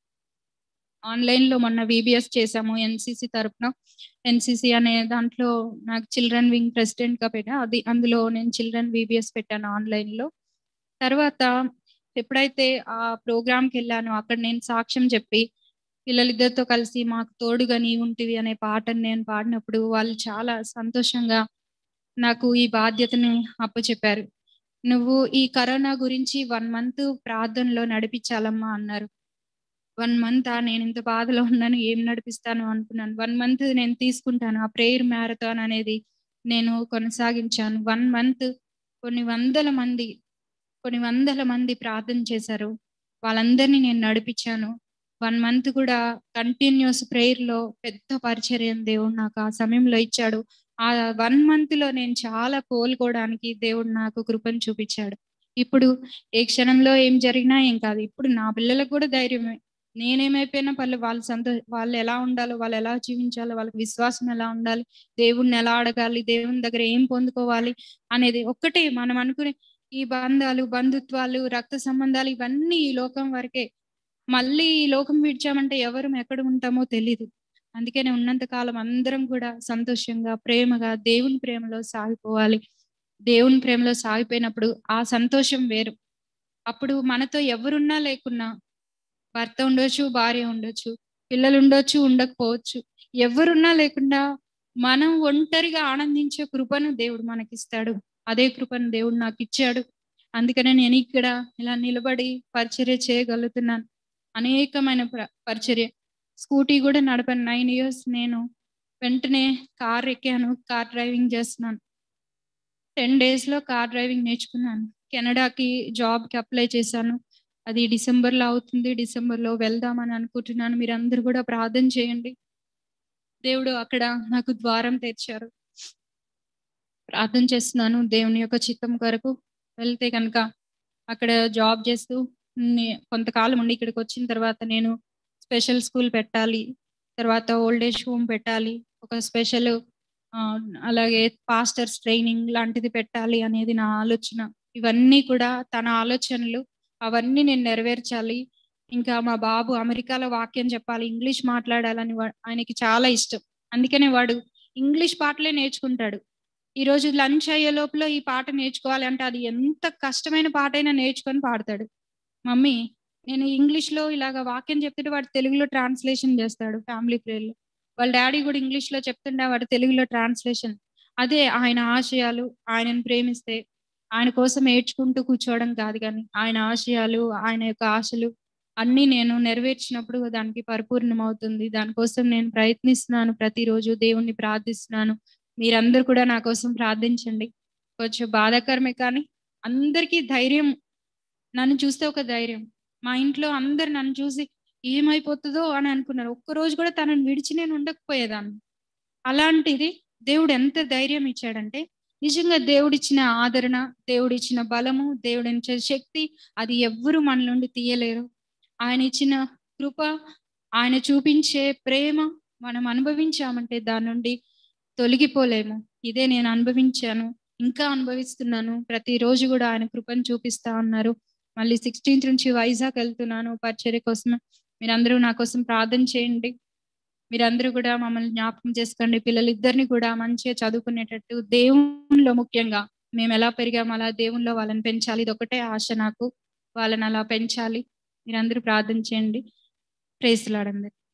ఆన్లైన్ లో మొన్న విబిఎస్ చేశాము ఎన్సిసి తరపున ఎన్సిసి అనే దాంట్లో నాకు చిల్డ్రన్ వింగ్ ప్రెసిడెంట్ గా పెట్టా అది అందులో నేను చిల్డ్రన్ విబిఎస్ పెట్టాను ఆన్లైన్ లో తర్వాత ఎప్పుడైతే ఆ ప్రోగ్రామ్కి వెళ్ళానో అక్కడ నేను సాక్ష్యం చెప్పి పిల్లలిద్దరితో కలిసి మాకు తోడుగా నీ ఉంటివి అనే పాటను నేను పాడినప్పుడు వాళ్ళు చాలా సంతోషంగా నాకు ఈ బాధ్యతని అప్పచెప్పారు నువ్వు ఈ కరోనా గురించి వన్ మంత్ ప్రార్థనలో నడిపించాలమ్మా అన్నారు వన్ మంత్ నేను ఇంత బాధలో ఉన్నాను ఏం నడిపిస్తాను అనుకున్నాను వన్ మంత్ నేను తీసుకుంటాను ఆ ప్రేయర్ మ్యారథాన్ అనేది నేను కొనసాగించాను వన్ మంత్ కొన్ని వందల మంది కొన్ని వందల మంది ప్రార్థన చేశారు వాళ్ళందరినీ నేను నడిపించాను వన్ మంత్ కూడా కంటిన్యూస్ ప్రేయర్ లో పెద్ద పరిచర్యం దేవుడు నాకు ఆ సమయంలో ఇచ్చాడు ఆ వన్ మంత్ లో నేను చాలా కోలుకోవడానికి దేవుడు నాకు కృపను చూపించాడు ఇప్పుడు ఏ క్షణంలో ఏం జరిగినా ఏం కాదు ఇప్పుడు నా పిల్లలకు కూడా ధైర్యమే నేనేమైపోయినా పర్లేదు వాళ్ళ సంతో వాళ్ళు ఎలా ఉండాలో వాళ్ళు ఎలా జీవించాలో వాళ్ళకి విశ్వాసం ఎలా ఉండాలి దేవుణ్ణి ఎలా అడగాలి దేవుని దగ్గర ఏం పొందుకోవాలి అనేది ఒక్కటే మనం అనుకునే ఈ బంధాలు బంధుత్వాలు రక్త సంబంధాలు ఇవన్నీ ఈ లోకం వరకే మళ్ళీ ఈ లోకం విడిచామంటే ఎవరు ఎక్కడ ఉంటామో తెలీదు అందుకనే ఉన్నంత కాలం అందరం కూడా సంతోషంగా ప్రేమగా దేవుని ప్రేమలో సాగిపోవాలి దేవుని ప్రేమలో సాగిపోయినప్పుడు ఆ సంతోషం వేరు అప్పుడు మనతో ఎవరున్నా లేకున్నా భర్త ఉండొచ్చు భార్య ఉండొచ్చు పిల్లలు ఉండొచ్చు ఉండకపోవచ్చు ఎవరున్నా లేకుండా మనం ఒంటరిగా ఆనందించే కృపను దేవుడు మనకిస్తాడు అదే కృపను దేవుడు నాకు ఇచ్చాడు అందుకనే నేను ఇక్కడ ఇలా నిలబడి పరిచర్య చేయగలుగుతున్నాను అనేకమైన పరిచర్య స్కూటీ కూడా నడపను నైన్ ఇయర్స్ నేను వెంటనే కార్ ఎక్కాను కార్ డ్రైవింగ్ చేస్తున్నాను టెన్ డేస్ లో కార్ డ్రైవింగ్ నేర్చుకున్నాను కెనడాకి జాబ్ కి అప్లై చేశాను అది డిసెంబర్ లో అవుతుంది డిసెంబర్ లో వెళ్దామని అనుకుంటున్నాను మీరు అందరు కూడా ప్రార్థన చేయండి దేవుడు అక్కడ నాకు ద్వారం తెచ్చారు ప్రార్థన చేస్తున్నాను దేవుని యొక్క చిత్తం కొరకు వెళ్తే కనుక అక్కడ జాబ్ చేస్తూ కొంతకాలం ఉండి ఇక్కడికి వచ్చిన తర్వాత నేను స్పెషల్ స్కూల్ పెట్టాలి తర్వాత ఓల్డ్ ఏజ్ హోమ్ పెట్టాలి ఒక స్పెషల్ అలాగే పాస్టర్స్ ట్రైనింగ్ లాంటిది పెట్టాలి అనేది నా ఆలోచన ఇవన్నీ కూడా తన ఆలోచనలు అవన్నీ నేను నెరవేర్చాలి ఇంకా మా బాబు అమెరికాలో వాక్యం చెప్పాలి ఇంగ్లీష్ మాట్లాడాలని ఆయనకి చాలా ఇష్టం అందుకనే వాడు ఇంగ్లీష్ పాటలే నేర్చుకుంటాడు ఈ రోజు లంచ్ అయ్యే లోపల ఈ పాట నేర్చుకోవాలి అంటే అది ఎంత కష్టమైన పాట అయినా నేర్చుకొని పాడతాడు మమ్మీ నేను ఇంగ్లీష్ లో ఇలాగ వాక్యం చెప్తుంటే వాడు తెలుగులో ట్రాన్స్లేషన్ చేస్తాడు ఫ్యామిలీ ప్రేయర్లో వాళ్ళ డాడీ కూడా ఇంగ్లీష్ లో చెప్తుంటే వాడు తెలుగులో ట్రాన్స్లేషన్ అదే ఆయన ఆశయాలు ఆయనను ప్రేమిస్తే ఆయన కోసం ఏడ్చుకుంటూ కూర్చోవడం కాదు కానీ ఆయన ఆశయాలు ఆయన యొక్క ఆశలు అన్ని నేను నెరవేర్చినప్పుడు దానికి పరిపూర్ణం అవుతుంది దానికోసం నేను ప్రయత్నిస్తున్నాను ప్రతిరోజు దేవుణ్ణి ప్రార్థిస్తున్నాను మీరందరూ కూడా నా కోసం ప్రార్థించండి కొంచెం బాధాకరమే కానీ అందరికీ ధైర్యం నన్ను చూస్తే ఒక ధైర్యం మా ఇంట్లో అందరు నన్ను చూసి ఏమైపోతుందో అని అనుకున్నారు ఒక్కరోజు కూడా తనని విడిచి నేను ఉండకపోయేదాన్ని అలాంటిది దేవుడు ఎంత ధైర్యం ఇచ్చాడంటే నిజంగా దేవుడిచ్చిన ఆదరణ దేవుడిచ్చిన బలము దేవుడిచ్చే శక్తి అది ఎవ్వరు మన నుండి తీయలేరు ఆయన ఇచ్చిన కృప ఆయన చూపించే ప్రేమ మనం అనుభవించామంటే దాని నుండి తొలగిపోలేము ఇదే నేను అనుభవించాను ఇంకా అనుభవిస్తున్నాను ప్రతిరోజు కూడా ఆయన కృపను చూపిస్తా ఉన్నారు మళ్ళీ సిక్స్టీన్త్ నుంచి వైజాగ్ వెళ్తున్నాను పరిచర్య కోసం మీరందరూ నా కోసం ప్రార్థన చేయండి మీరందరూ కూడా మమ్మల్ని జ్ఞాపకం చేసుకోండి పిల్లలిద్దరిని కూడా మంచిగా చదువుకునేటట్టు దేవునిలో ముఖ్యంగా మేము ఎలా పెరిగాము అలా దేవునిలో వాళ్ళని పెంచాలి ఇది ఒకటే ఆశ నాకు వాళ్ళని అలా పెంచాలి మీరందరూ ప్రార్థన చేయండి ప్రేసులాడందరు